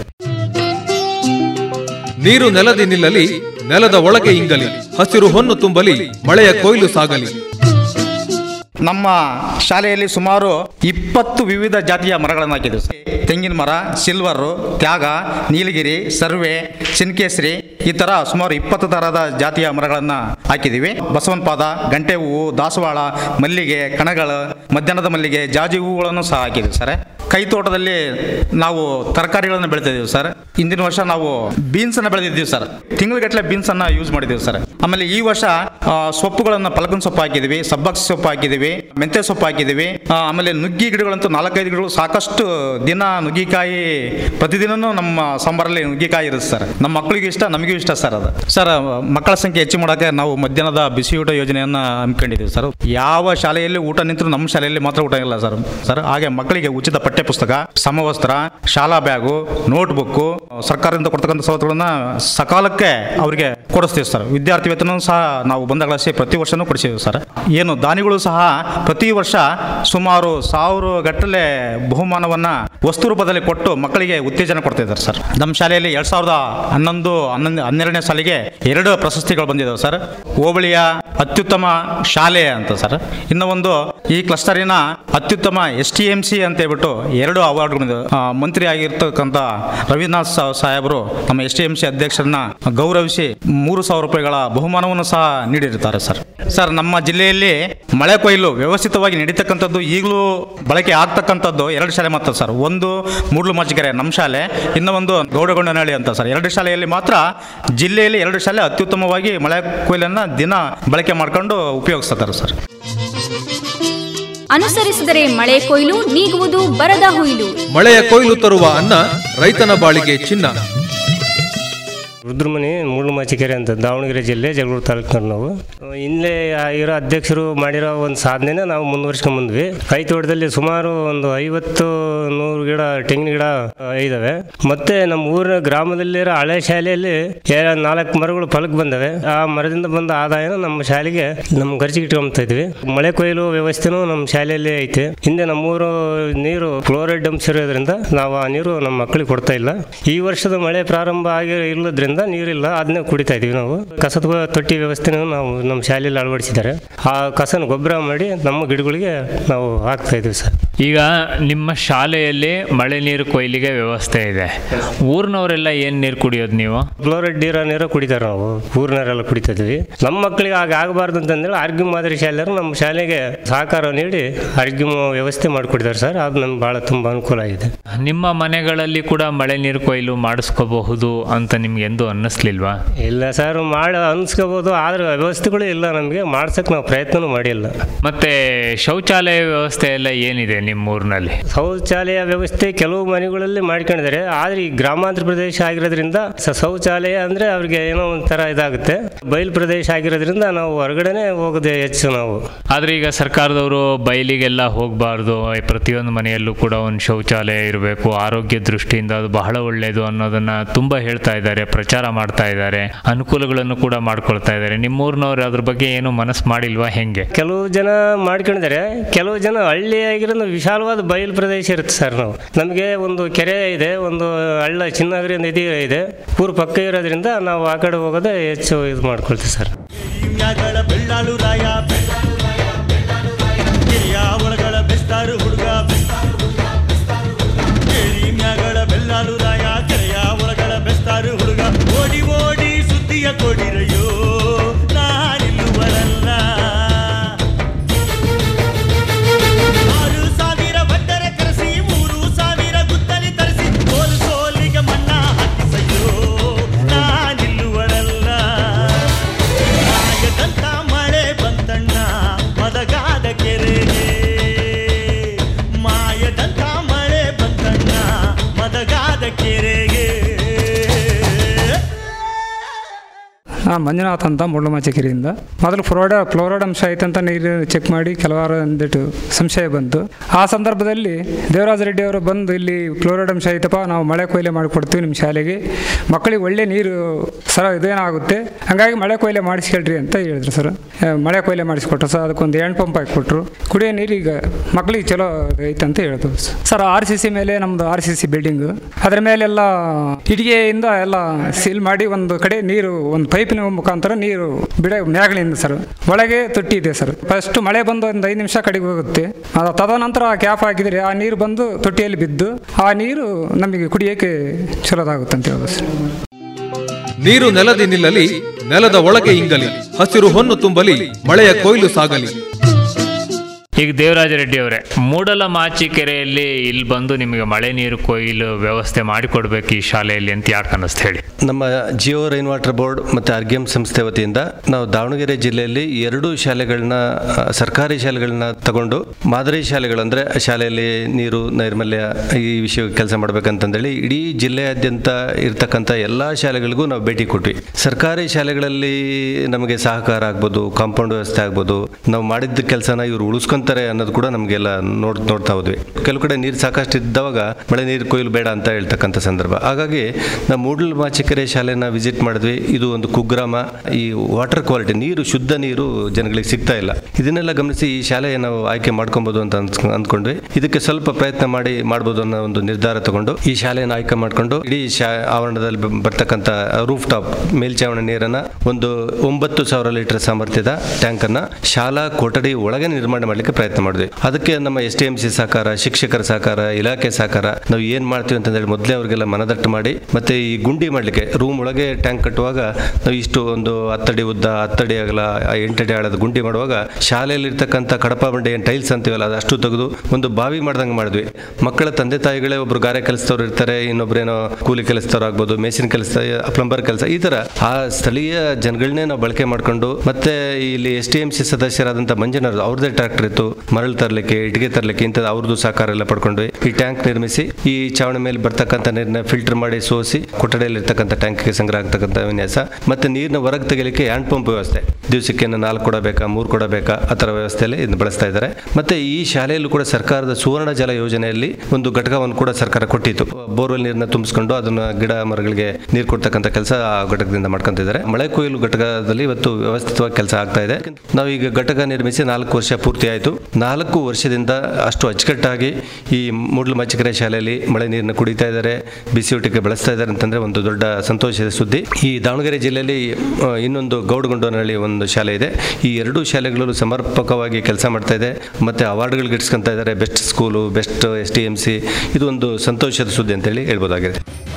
ನೀರು ನೆಲದಿ ನಿಲ್ಲಲಿ ನೆಲದ ಒಳಗೆ ಇಂಗಲಿ ಹಸಿರು ಹೊನ್ನು ತುಂಬಲಿ ಮಳೆಯ ಕೊಯ್ಲು ಸಾಗಲಿ ನಮ್ಮ ಶಾಲೆಯಲ್ಲಿ ಸುಮಾರು ಇಪ್ಪತ್ತು ವಿವಿಧ ಜಾತಿಯ ಮರಗಳನ್ನು ಹಾಕಿದ್ದೀವಿ ಸರ್ ತೆಂಗಿನ ಮರ ಸಿಲ್ವರು ತ್ಯಾಗ ನೀಲಗಿರಿ ಸರ್ವೆ ಚಿನ್ಕೇಸರಿ ಈ ಥರ ಸುಮಾರು ಇಪ್ಪತ್ತು ಥರದ ಜಾತಿಯ ಮರಗಳನ್ನು ಹಾಕಿದ್ದೀವಿ ಬಸವನ ಪಾದ ಗಂಟೆ ಹೂವು ದಾಸವಾಳ ಮಲ್ಲಿಗೆ ಕಣಗಳು ಮಧ್ಯಾಹ್ನದ ಮಲ್ಲಿಗೆ ಜಾಜಿ ಹೂವುಗಳನ್ನು ಸಹ ಹಾಕಿದ್ದೀವಿ ಸರ್ ಕೈ ತೋಟದಲ್ಲಿ ನಾವು ತರಕಾರಿಗಳನ್ನು ಬೆಳಿತಿದ್ದೀವಿ ಸರ್ ಇಂದಿನ ವರ್ಷ ನಾವು ಬೀನ್ಸನ್ನು ಬೆಳೆದಿದ್ದೀವಿ ಸರ್ ತಿಂಗಳಗಟ್ಟಲೆ ಬೀನ್ಸನ್ನು ಯೂಸ್ ಮಾಡಿದ್ದೀವಿ ಸರ್ ಆಮೇಲೆ ಈ ವರ್ಷ ಆ, ಸೊಪ್ಪುಗಳನ್ನು ಪಲಕನ ಸೊಪ್ಪು ಹಾಕಿದ್ದೀವಿ ಸಬ್ಬಕ್ಸಿ ಸೊಪ್ಪು ಹಾಕಿದ್ದೀವಿ ಮೆಂತ್ಯ ಸೊಪ್ಪು ಹಾಕಿದ್ದೀವಿ ಆ, ಆಮೇಲೆ ನುಗ್ಗಿ ಗಿಡಗಳಂತೂ ನಾಲ್ಕೈದು ಗಿಡಗಳು ಸಾಕಷ್ಟು ದಿನ ನುಗ್ಗಿಕಾಯಿ ಪ್ರತಿದಿನನೂ ನಮ್ಮ ಸಾಂಬಾರಲ್ಲಿ ನುಗ್ಗಿಕಾಯಿ ಇರುತ್ತೆ ಸರ್ ನಮ್ಮ ಮಕ್ಕಳಿಗೂ ಇಷ್ಟ ನಮಗೂ ಇಷ್ಟ ಸರ್ ಅದು ಸರ್ ಮಕ್ಕಳ ಸಂಖ್ಯೆ ಹೆಚ್ಚು ಮಾಡೋಕ್ಕೆ ನಾವು ಮಧ್ಯಾಹ್ನದ ಬಿಸಿ ಊಟ ಯೋಜನೆಯನ್ನು ಹಮ್ಮಿಕೊಂಡಿದ್ದೀವಿ ಸರ್ ಯಾವ ಶಾಲೆಯಲ್ಲಿ ಊಟ ನಿಂತರೂ ನಮ್ಮ ಶಾಲೆಯಲ್ಲಿ ಮಾತ್ರ ಊಟ ಇಲ್ಲ ಸರ್ ಸರ್ ಹಾಗೆ ಮಕ್ಕಳಿಗೆ ಉಚಿತ ಪಠ್ಯ ಪುಸ್ತಕ ಸಮವಸ್ತ್ರ ಶಾಲಾ ಬ್ಯಾಗು ನೋಟ್ ಬುಕ್ಕು ಸರ್ಕಾರದಿಂದ ಕೊಡ್ತಕ್ಕಂಥ ಸವಲತ್ತುಗಳನ್ನ ಸಕಾಲಕ್ಕೆ ಅವರಿಗೆ ಕೊಡಿಸ್ತೀವಿ ಸರ್ ವಿದ್ಯಾರ್ಥಿ ವೇತನ ಸಹ ನಾವು ಬಂದಾಗಳಿಸಿ ಪ್ರತಿ ವರ್ಷನೂ ಕೊಡಿಸಿದ್ದೀವಿ ಸರ್ ಏನು ದಾನಿಗಳು ಸಹ ಪ್ರತಿ ವರ್ಷ ಸುಮಾರು ಸಾವಿರ ಗಟ್ಟಲೆ ಬಹುಮಾನವನ್ನು ವಸ್ತು ರೂಪದಲ್ಲಿ ಕೊಟ್ಟು ಮಕ್ಕಳಿಗೆ ಉತ್ತೇಜನ ಕೊಡ್ತಾ ಇದ್ದಾರೆ ಸರ್ ನಮ್ಮ ಶಾಲೆಯಲ್ಲಿ ಎರಡು ಸಾವಿರದ ಹನ್ನೊಂದು ಹನ್ನೊಂದು ಹನ್ನೆರಡನೇ ಸಾಲಿಗೆ ಎರಡು ಪ್ರಶಸ್ತಿಗಳು ಬಂದಿದ್ದಾವೆ ಸರ್ ಹೋಬಳಿಯ ಅತ್ಯುತ್ತಮ ಶಾಲೆ ಅಂತ ಸರ್ ಇನ್ನು ಒಂದು ಈ ಕ್ಲಸ್ಟರಿನ ಅತ್ಯುತ್ತಮ ಎಸ್ ಟಿ ಎಂ ಸಿ ಅಂತ ಹೇಳ್ಬಿಟ್ಟು ಎರಡು ಅವಾರ್ಡ್ ಮಂತ್ರಿ ಆಗಿರ್ತಕ್ಕಂಥ ರವೀಂದ್ರನಾಥ್ ಸಾ- ಸಾಹೇಬರು ನಮ್ಮ ಎಸ್ ಟಿ ಎಂ ಸಿ ಅಧ್ಯಕ್ಷರನ್ನ ಗೌರವಿಸಿ ಮೂರು ಸಾವಿರ ರೂಪಾಯಿಗಳ ಬಹುಮಾನವನ್ನು ಸಹ ನೀಡಿರುತ್ತಾರೆ ಸರ್ ಸರ್ ನಮ್ಮ ಜಿಲ್ಲೆಯಲ್ಲಿ ಮಳೆ ಕೊಯ್ಲು ವ್ಯವಸ್ಥಿತವಾಗಿ ನಡೀತಕ್ಕಂಥದ್ದು ಈಗಲೂ ಬಳಕೆ ಆಗ್ತಕ್ಕಂಥದ್ದು ಎರಡು ಶಾಲೆ ಮಾತ್ರ ಸರ್ ಒಂದು ಮೂಡ್ಲು ಮಾಚಿಕೆರೆ ನಮ್ಮ ಶಾಲೆ ಇನ್ನು ಒಂದು ಗೌಡಗೊಂಡನಹಳ್ಳಿ ಅಂತ ಸರ್ ಎರಡು ಶಾಲೆಯಲ್ಲಿ ಮಾತ್ರ ಜಿಲ್ಲೆಯಲ್ಲಿ ಎರಡು ಶಾಲೆ ಅತ್ಯುತ್ತಮವಾಗಿ ಮಳೆ ಕೊಯ್ಲನ್ನು ದಿನ ಬಳಕೆ ಮಾಡ್ಕೊಂಡು ಉಪಯೋಗಿಸ್ತಾರೆ ಸರ್ ಅನುಸರಿಸಿದರೆ ಮಳೆ ಕೊಯ್ಲು ನೀಗುವುದು ಬರದ ಹುಯ್ಲು ಮಳೆಯ ಕೊಯ್ಲು ತರುವ ಅನ್ನ ರೈತನ ಬಾಳಿಗೆ ಚಿನ್ನ ರುದ್ರಮಣಿ ಮೂಳುಮಾಚಿಕೆರೆ ಅಂತ ದಾವಣಗೆರೆ ಜಿಲ್ಲೆ ಜಗಳೂರು ತಾಲೂಕಿನವ್ರು ನಾವು ಇಲ್ಲೇ ಇರೋ ಅಧ್ಯಕ್ಷರು ಮಾಡಿರೋ ಒಂದು ಸಾಧನೆನ ನಾವು ಮುಂದುವರ್ಸ್ಕೊಂಡ್ ಕೈ ತೋಟದಲ್ಲಿ ಸುಮಾರು ಒಂದು ಐವತ್ತು ನೂರು ಗಿಡ ತೆಂಗಿನ ಗಿಡ ಆ, ಇದಾವೆ ಮತ್ತೆ ನಮ್ಮ ಊರಿನ ಗ್ರಾಮದಲ್ಲಿರೋ ಹಳೆ ಶಾಲೆಯಲ್ಲಿ ಏ- ನಾಲ್ಕು ಮರಗಳು ಫಲಕ್ಕೆ ಬಂದವೆ ಆ ಮರದಿಂದ ಬಂದ ಆದಾಯನ ನಮ್ಮ ಶಾಲೆಗೆ ನಮ್ಮ ಖರ್ಚಿಗೆ ಇಟ್ಕೊಂತ ಇದ್ವಿ ಮಳೆ ಕೊಯ್ಲು ವ್ಯವಸ್ಥೆನೂ ನಮ್ಮ ಶಾಲೆಯಲ್ಲಿ ಐತೆ ಹಿಂದೆ ನಮ್ಮೂರು ನೀರು ಕ್ಲೋರೈಡ್ ಅಂಶ ಇರೋದ್ರಿಂದ ನಾವು ಆ ನೀರು ನಮ್ಮ ಮಕ್ಕಳಿಗೆ ಕೊಡ್ತಾ ಇಲ್ಲ ಈ ವರ್ಷದ ಮಳೆ ಪ್ರಾರಂಭ ಆಗಿ ಇಲ್ಲದ್ರಿಂದ ನೀರಿಲ್ಲ ಅದನ್ನೇ ಕುಡಿತಾ ಇದೀವಿ ನಾವು ಕಸದ ತೊಟ್ಟಿ ವ್ಯವಸ್ಥೆನೂ ನಾವು ನಮ್ಮ ಶಾಲೆಯಲ್ಲಿ ಅಳವಡಿಸಿದ್ದಾರೆ ಆ ಕಸನ ಗೊಬ್ಬರ ಮಾಡಿ ನಮ್ಮ ಗಿಡಗಳಿಗೆ ನಾವು ಹಾಕ್ತಾ ಇದೀವಿ ಸರ್ ಈಗ ನಿಮ್ಮ ಶಾಲೆಯಲ್ಲಿ ಮಳೆ ನೀರು ಕೊಯ್ಲಿಗೆ ವ್ಯವಸ್ಥೆ ಇದೆ ಊರಿನವರೆಲ್ಲ ಏನು ನೀರು ಕುಡಿಯೋದು ನೀವು ಕ್ಲೋರೈಡ್ ನೀರ ನೀರು ಕುಡಿತಾರೆ ನಾವು ಊರಿನವರೆಲ್ಲ ಕುಡಿತಾ ಇದೀವಿ ನಮ್ಮ ಮಕ್ಕಳಿಗೆ ಆಗ ಆಗಬಾರ್ದು ಅಂತಂದೇಳಿ ಆರೋಗ್ಯ ಮಾದರಿ ಶಾಲೆಯವರು ನಮ್ಮ ಶಾಲೆಗೆ ಸಹಕಾರ ನೀಡಿ ಆರೋಗ್ಯ ವ್ಯವಸ್ಥೆ ಮಾಡಿಕೊಟ್ಟಿದ್ದಾರೆ ಸರ್ ಅದು ನಮ್ಗೆ ಭಾಳ ತುಂಬ ಅನುಕೂಲ ಆಗಿದೆ ನಿಮ್ಮ ಮನೆಗಳಲ್ಲಿ ಕೂಡ ಮಳೆ ನೀರು ಕೊಯ್ಲು ಮಾಡಿಸ್ಕೋಬಹುದು ಅಂತ ನಿಮ್ಗೆ ಎಂದು ಅನ್ನಿಸ್ಲಿಲ್ವಾ ಇಲ್ಲ ಸರ್ ಮಾಡಿ ಅನ್ಸ್ಕೋಬೋದು ಆದ್ರೆ ವ್ಯವಸ್ಥೆಗಳು ಇಲ್ಲ ನಮಗೆ ಮಾಡ್ಸಕ್ಕೆ ನಾವು ಪ್ರಯತ್ನನೂ ಮಾಡಿಲ್ಲ ಮತ್ತೆ ಶೌಚಾಲಯ ವ್ಯವಸ್ಥೆ ಎಲ್ಲ ಏನಿದೆ ನಿಮ್ಮ ಊರಿನಲ್ಲಿ ಶೌಚಾಲಯ ವ್ಯವಸ್ಥೆ ಕೆಲವು ಮನೆಗಳಲ್ಲಿ ಮಾಡ್ಕೊಂಡಿದ್ದಾರೆ ಆದರೆ ಈ ಗ್ರಾಮಾಂತರ ಪ್ರದೇಶ ಆಗಿರೋದ್ರಿಂದ ಸ- ಶೌಚಾಲಯ ಅಂದರೆ ಅವ್ರಿಗೆ ಏನೋ ಒಂಥರ ಇದಾಗುತ್ತೆ ಬಯಲು ಪ್ರದೇಶ ಆಗಿರೋದ್ರಿಂದ ನಾವು ಹೊರಗಡೆನೆ ಹೋಗೋದೇ ಹೆಚ್ಚು ನಾವು ಆದ್ರೆ ಈಗ ಸರ್ಕಾರದವರು ಬಯಲಿಗೆಲ್ಲ ಹೋಗಬಾರ್ದು ಪ್ರತಿಯೊಂದು ಮನೆಯಲ್ಲೂ ಕೂಡ ಒಂದು ಶೌಚಾಲಯ ಇರಬೇಕು ಆರೋಗ್ಯ ದೃಷ್ಟಿಯಿಂದ ಅದು ಬಹಳ ಒಳ್ಳೆಯದು ಅನ್ನೋದನ್ನ ತುಂಬಾ ಹೇಳ್ತಾ ಇದ್ದಾರೆ ಪ್ರಚಾರ ಮಾಡ್ತಾ ಇದ್ದಾರೆ ಅನುಕೂಲಗಳನ್ನು ಕೂಡ ಮಾಡ್ಕೊಳ್ತಾ ಇದ್ದಾರೆ ನಿಮ್ಮೂರಿನವ್ರು ಅದ್ರ ಬಗ್ಗೆ ಏನು ಮನಸ್ಸು ಮಾಡಿಲ್ವಾ ಹೆಂಗೆ ಕೆಲವು ಜನ ಮಾಡ್ಕೊಂಡಿದ್ದಾರೆ ಕೆಲವು ಜನ ಹಳ್ಳಿ ಆಗಿರೋ ವಿಶಾಲವಾದ ಬಯಲು ಪ್ರದೇಶ ಇರುತ್ತೆ ಸರ್ ನಾವು ನಮಗೆ ಒಂದು ಕೆರೆ ಇದೆ ಒಂದು ಹಳ್ಳ ಚಿನ್ನಗರಿ ನದಿ ಇದೆ ಊರು ಪಕ್ಕ ಇರೋದ್ರಿಂದ ನಾವು ಆ ಕಡೆ ಹೋಗೋದೇ ಹೆಚ್ಚು ಇದು ಮಾಡ್ಕೊಳ್ತೀವಿ ಸರ್ ಮ್ಯಾಗಳ ಬೆಳ್ಳಾಳು ರಾಯ ಕಿರಿಯ ಒಳಗಳ ಬೆಸ್ತಾರು ಹುಡುಗ ಕೇಳಿ ಮ್ಯಾಗಳ ಬೆಳ್ಳಾಳು ರಾಯ ಕೆರೆಯ ಒಳಗಳ ಬೆಸ್ತಾರು ಹುಡುಗ ಓಡಿ ಓಡಿ ಸುದ್ದಿಯ ಕೊಡಿರಯ್ಯೋ ನಾನಿಲ್ಲುವರಲ್ಲ ಆರು ಸಾವಿರ ಬಟ್ಟರೆ ಕರೆಸಿ ಮೂರು ಸಾವಿರ ಗುದ್ದಲಿ ತರಿಸಿ ಸೋಲು ಸೋಲಿಗೆ ಮಣ್ಣ ಹಾಕಿಸಯ್ಯೋ ನಾನಿಲ್ಲುವರಲ್ಲ ಮಾಯದಂತ ಮಳೆ ಬಂತಣ್ಣ ಮದಗಾದ ಕೆರೆಗೆ ಮಾಯದಂತ ಮಳೆ ಬಂತಣ್ಣ ಮದಗಾದ ಕೆರೆಗೆ ಹಾಂ ಮಂಜುನಾಥ್ ಅಂತ ಮುಳ್ಳುಮಾಚಕೆರೆಯಿಂದ ಮೊದಲು ಫ್ಲೋರೈಡ್ ಫ್ಲೋರೈಡ್ ಅಂಶ ಐತೆ ಅಂತ ನೀರು ಚೆಕ್ ಮಾಡಿ ಕೆಲವಾರು ಒಂದಿಟ್ಟು ಸಂಶಯ ಬಂತು ಆ ಸಂದರ್ಭದಲ್ಲಿ ದೇವರಾಜ ರೆಡ್ಡಿ ಅವರು ಬಂದು ಇಲ್ಲಿ ಫ್ಲೋರೈಡ್ ಅಂಶ ಐತಪ್ಪ ನಾವು ಮಳೆ ಕೊಯ್ಲೆ ಮಾಡಿಕೊಡ್ತೀವಿ ನಿಮ್ಮ ಶಾಲೆಗೆ ಮಕ್ಕಳಿಗೆ ಒಳ್ಳೆ ನೀರು ಸರ ಇದೇನಾಗುತ್ತೆ ಹಂಗಾಗಿ ಮಳೆ ಕೊಯ್ಲೆ ಮಾಡಿಸ್ಕೊಳ್ರಿ ಅಂತ ಹೇಳಿದ್ರು ಸರ್ ಆ, ಮಳೆ ಕೊಯ್ಲೆ ಮಾಡಿಸ್ಕೊಟ್ರು ಸರ್ ಅದಕ್ಕೊಂದು ಹ್ಯಾಂಡ್ ಪಂಪ್ ಹಾಕಿಕೊಟ್ರು ಕುಡಿಯೋ ನೀರಿಗೆ ಮಕ್ಳಿಗೆ ಚಲೋ ಐತೆ ಅಂತ ಹೇಳ್ಬೋದು sir. Sir R C C ಮೇಲೆ ನಮ್ಮದು ಆರ್ ಸಿ ಸಿ ಬಿಲ್ಡಿಂಗು ಅದರ ಮೇಲೆಲ್ಲ ಇಟ್ಟಿಗೆಯಿಂದ ಎಲ್ಲ ಸೀಲ್ ಮಾಡಿ ಒಂದು ಕಡೆ ನೀರು ಒಂದು ಪೈಪಿನ ಮುಖಾಂತರ ನೀರು ಬಿಡ ಮ್ಯಾಗಳಿಂದ ಸರ್ ಒಳಗೆ ತೊಟ್ಟಿ ಇದೆ ಸರ್ ಫಸ್ಟ್ ಮಳೆ ಬಂದು ಒಂದು ಐದು ನಿಮಿಷ ಕಡೆಗೆ ಹೋಗುತ್ತೆ ಅದು ತದನಂತರ ಕ್ಯಾಪ್ ಹಾಕಿದರೆ ಆ ನೀರು ಬಂದು ತೊಟ್ಟಿಯಲ್ಲಿ ಬಿದ್ದು ಆ ನೀರು ನಮಗೆ ಕುಡಿಯೋಕ್ಕೆ ಚಲೋದಾಗುತ್ತೆ ಅಂತ ಹೇಳ್ಬೋದು ಸರ್ ನೀರು ನೆಲದಿ ನಿಲ್ಲಲಿ ನೆಲದ ಒಳಗೆ ಇಂಗಲಿ ಹಸಿರು ಹೊನ್ನು ತುಂಬಲಿ ಮಳೆಯ ಕೊಯ್ಲು ಸಾಗಲಿ ಈಗ ದೇವರಾಜ ರೆಡ್ಡಿ ಅವರೇ ಮೂಡಲ ಮಾಚಿ ಕೆರೆಯಲ್ಲಿ ಇಲ್ಲಿ ಬಂದು ನಿಮಗೆ ಮಳೆ ನೀರು ಕೊಯ್ಲು ವ್ಯವಸ್ಥೆ ಮಾಡಿಕೊಡ್ಬೇಕು ಈ ಶಾಲೆಯಲ್ಲಿ ಅಂತ ಯಾಕೆ ಅನ್ನಿಸ್ತು ಹೇಳಿ ನಮ್ಮ ಜಿಯೋ ರೈನ್ ವಾಟರ್ ಬೋರ್ಡ್ ಮತ್ತು ಆರ್ಗ್ಯಮ್ ಸಂಸ್ಥೆ ವತಿಯಿಂದ ನಾವು ದಾವಣಗೆರೆ ಜಿಲ್ಲೆಯಲ್ಲಿ ಎರಡು ಶಾಲೆಗಳನ್ನ ಆ, ಸರ್ಕಾರಿ ಶಾಲೆಗಳನ್ನ ತಗೊಂಡು ಮಾದರಿ ಶಾಲೆಗಳು ಅಂದರೆ ಶಾಲೆಯಲ್ಲಿ ನೀರು ನೈರ್ಮಲ್ಯ ಈ ವಿಷಯ ಕೆಲಸ ಮಾಡ್ಬೇಕಂತಂದೇಳಿ ಇಡೀ ಜಿಲ್ಲೆಯಾದ್ಯಂತ ಇರ್ತಕ್ಕಂಥ ಎಲ್ಲ ಶಾಲೆಗಳಿಗೂ ನಾವು ಭೇಟಿ ಕೊಟ್ವಿ ಸರ್ಕಾರಿ ಶಾಲೆಗಳಲ್ಲಿ ನಮಗೆ ಸಹಕಾರ ಆಗ್ಬೋದು ಕಾಂಪೌಂಡ್ ವ್ಯವಸ್ಥೆ ಆಗ್ಬೋದು ನಾವು ಮಾಡಿದ್ದ ಕೆಲಸನ ಇವರು ಉಳಿಸ್ಕೊಂತಾರೆ ಅನ್ನೋದು ಕೂಡ ನಮಗೆಲ್ಲ ನೋಡ್ ನೋಡ್ತಾ ಹೋದ್ವಿ ಕೆಲವು ಕಡೆ ನೀರು ಸಾಕಷ್ಟು ಇದ್ದವಾಗ ಮಳೆ ನೀರು ಕೊಯ್ಲು ಬೇಡ ಅಂತ ಹೇಳ್ತಕ್ಕಂಥ ಸಂದರ್ಭ ಹಾಗಾಗಿ ನಾವು ಮೂಡಲ್ ಮಾಚಿಕೆರೆ ಶಾಲೆನ ವಿಸಿಟ್ ಮಾಡಿದ್ವಿ ಇದು ಒಂದು ಕುಗ್ರಾಮ ಈ ವಾಟರ್ ಕ್ವಾಲಿಟಿ ನೀರು ಶುದ್ಧ ನೀರು ಜನಗಳಿಗೆ ಸಿಗ್ತಾ ಇಲ್ಲ ಇದನ್ನೆಲ್ಲ ಗಮನಿಸಿ ಈ ಶಾಲೆ ನಾವು ಆಯ್ಕೆ ಮಾಡ್ಕೊಬೋದು ಅಂತ ಅನ್ಸ್- ಅಂದ್ಕೊಂಡ್ವಿ ಇದಕ್ಕೆ ಸ್ವಲ್ಪ ಪ್ರಯತ್ನ ಮಾಡಿ ಮಾಡ್ಬೋದು ಅನ್ನೋ ಒಂದು ನಿರ್ಧಾರ ತಗೊಂಡು ಈ ಶಾಲೆಯನ್ನು ಆಯ್ಕೆ ಮಾಡಿಕೊಂಡು ಇಡೀ ಶಾ ಆವರಣದಲ್ಲಿ ಬ- ಬರ್ತಕ್ಕಂಥ ರೂಫ್ ಟಾಪ್ ಮೇಲ್ಚಾವಣಿ ನೀರನ್ನ ಒಂದು ಒಂಬತ್ತು ಸಾವಿರ ಲೀಟರ್ ಸಾಮರ್ಥ್ಯದ ಟ್ಯಾಂಕ್ ಅನ್ನ ಶಾಲಾ ಕೊಠಡಿ ಒಳಗೆ ನಿರ್ಮಾಣ ಮಾಡಲಿಕ್ಕೆ ಪ್ರಯತ್ನ ಮಾಡಿದ್ವಿ ಅದಕ್ಕೆ ನಮ್ಮ ಎಸ್ ಟಿ ಎಂ ಸಿ ಸಹಕಾರ ಶಿಕ್ಷಕರ ಸಹಕಾರ ಇಲಾಖೆ ಸಹಕಾರ ನಾವು ಏನ್ ಮಾಡ್ತೀವಿ ಅಂತಂದೇಳಿ ಮೊದಲೇ ಅವರಿಗೆಲ್ಲ ಮನದಟ್ಟು ಮಾಡಿ ಮತ್ತೆ ಈ ಗುಂಡಿ ಮಾಡಲಿಕ್ಕೆ ರೂಮ್ ಒಳಗೆ ಟ್ಯಾಂಕ್ ಕಟ್ಟುವಾಗ ನಾವು ಇಷ್ಟು ಒಂದು ಹತ್ತಡಿ ಉದ್ದ ಹತ್ತಡಿ ಅಗಲ ಆ ಎಂಟಡಿ ಆಳದ ಗುಂಡಿ ಮಾಡುವಾಗ ಶಾಲೆಯಲ್ಲಿ ಇರ್ತಕ್ಕಂಥ ಕಡಪ ಬಂಡೆ ಏನು ಟೈಲ್ಸ್ ಅಂತೀವಲ್ಲ ಅದು ಅಷ್ಟು ತೆಗೆದು ಒಂದು ಬಾವಿ ಮಾಡ್ದಂಗೆ ಮಾಡಿದ್ವಿ ಮಕ್ಕಳ ತಂದೆ ತಾಯಿಗಳೇ ಒಬ್ರು ಗಾರೆ ಕೆಲಸದವ್ರು ಇರ್ತಾರೆ ಇನ್ನೊಬ್ರೇನೋ ಕೂಲಿ ಕೆಲಸದವ್ರು ಆಗ್ಬೋದು ಮೇಸಿನ ಕೆಲಸ ಪ್ಲಂಬರ್ ಕೆಲಸ ಈ ತರ ಆ ಸ್ಥಳೀಯ ಜನಗಳನ್ನೇ ನಾವು ಬಳಕೆ ಮಾಡ್ಕೊಂಡು ಮತ್ತೆ ಇಲ್ಲಿ ಎಸ್ ಟಿ ಎಂ ಸಿ ಸದಸ್ಯರಾದಂಥ ಮಂಜನವ್ರದ್ದು ಅವ್ರದ್ದೇ ಟ್ರ್ಯಾಕ್ಟರ್ ಇತ್ತು ಮರಳು ತರಲಿಕ್ಕೆ ಇಟ್ಟಿಗೆ ತರಲಿಕ್ಕೆ ಇಂಥದ್ದು ಅವ್ರದ್ದು ಸಹಕಾರ ಎಲ್ಲ ಪಡ್ಕೊಂಡ್ವಿ ಈ ಟ್ಯಾಂಕ್ ನಿರ್ಮಿಸಿ ಈ ಚಾವಣಿ ಮೇಲೆ ಬರ್ತಕ್ಕಂಥ ನೀರನ್ನ ಫಿಲ್ಟರ್ ಮಾಡಿ ಸೋಸಿ ಕೊಠಡಿಯಲ್ಲಿ ಇರ್ತಕ್ಕಂಥ ಟ್ಯಾಂಕ್ಗೆ ಸಂಗ್ರಹ ಆಗ್ತಕ್ಕಂಥ ವಿನ್ಯಾಸ ಮತ್ತೆ ನೀರನ್ನ ಹೊರಗೆ ತೆಗಿಲಿಕ್ಕೆ ಹ್ಯಾಂಡ್ ಪಂಪ್ ವ್ಯವಸ್ಥೆ ದಿವಸಕ್ಕೆ ನಾಲ್ಕು ಕೊಡ ಬೇಕಾ ಮೂರು ಕೊಡ ಬೇಕಾ ಆ ಥರ ವ್ಯವಸ್ಥೆಯಲ್ಲಿ ಇದನ್ನ ಬಳಸ್ತಾ ಇದ್ದಾರೆ ಮತ್ತೆ ಈ ಶಾಲೆಯಲ್ಲೂ ಕೂಡ ಸರ್ಕಾರದ ಸುವರ್ಣ ಜಲ ಯೋಜನೆಯಲ್ಲಿ ಒಂದು ಘಟಕವನ್ನು ಕೂಡ ಸರ್ಕಾರ ಕೊಟ್ಟಿತ್ತು ಬೋರ್ವೆಲ್ ನೀರನ್ನ ತುಂಬಿಸ್ಕೊಂಡು ಅದನ್ನ ಗಿಡ ಮರಗಳಿಗೆ ನೀರು ಕೊಡ್ತಕ್ಕಂಥ ಕೆಲಸ ಆ ಘಟಕದಿಂದ ಮಾಡ್ಕೊಂತಿದ್ದಾರೆ ಮಳೆ ಕೊಯ್ಲು ಘಟಕದಲ್ಲಿ ಇವತ್ತು ವ್ಯವಸ್ಥಿತವಾಗಿ ಕೆಲಸ ಆಗ್ತಾ ಇದೆ ನಾವು ಈಗ ಘಟಕ ನಿರ್ಮಿಸಿ ನಾಲ್ಕು ವರ್ಷ ಪೂರ್ತಿ ಆಯಿತು ನಾಲ್ಕು ವರ್ಷದಿಂದ ಅಷ್ಟು ಅಚ್ಚುಕಟ್ಟಾಗಿ ಈ ಮೂಡ್ಲ ಮಚ್ಚಕೆರೆ ಶಾಲೆಯಲ್ಲಿ ಮಳೆ ನೀರನ್ನು ಕುಡಿತಾ ಇದ್ದಾರೆ ಬಿಸಿ ಊಟಕ್ಕೆ ಬಳಸ್ತಾ ಇದ್ದಾರೆ ಅಂತಂದ್ರೆ ಒಂದು ದೊಡ್ಡ ಸಂತೋಷದ ಸುದ್ದಿ ಈ ದಾವಣಗೆರೆ ಜಿಲ್ಲೆಯಲ್ಲಿ ಆ, ಇನ್ನೊಂದು ಗೌಡಗುಂಡನಹಳ್ಳಿ ಒಂದು ಶಾಲೆ ಇದೆ ಈ ಎರಡೂ ಶಾಲೆಗಳಲ್ಲೂ ಸಮರ್ಪಕವಾಗಿ ಕೆಲಸ ಮಾಡ್ತಾ ಇದೆ ಮತ್ತೆ ಅವಾರ್ಡ್ಗಳು ಗಿಟ್ಸ್ಕೊಂತ ಇದ್ದಾರೆ best school best S T M C ಇದು ಒಂದು ಸಂತೋಷದ ಸುದ್ದಿ ಅಂತೇಳಿ ಹೇಳ್ಬೋದಾಗಿದೆ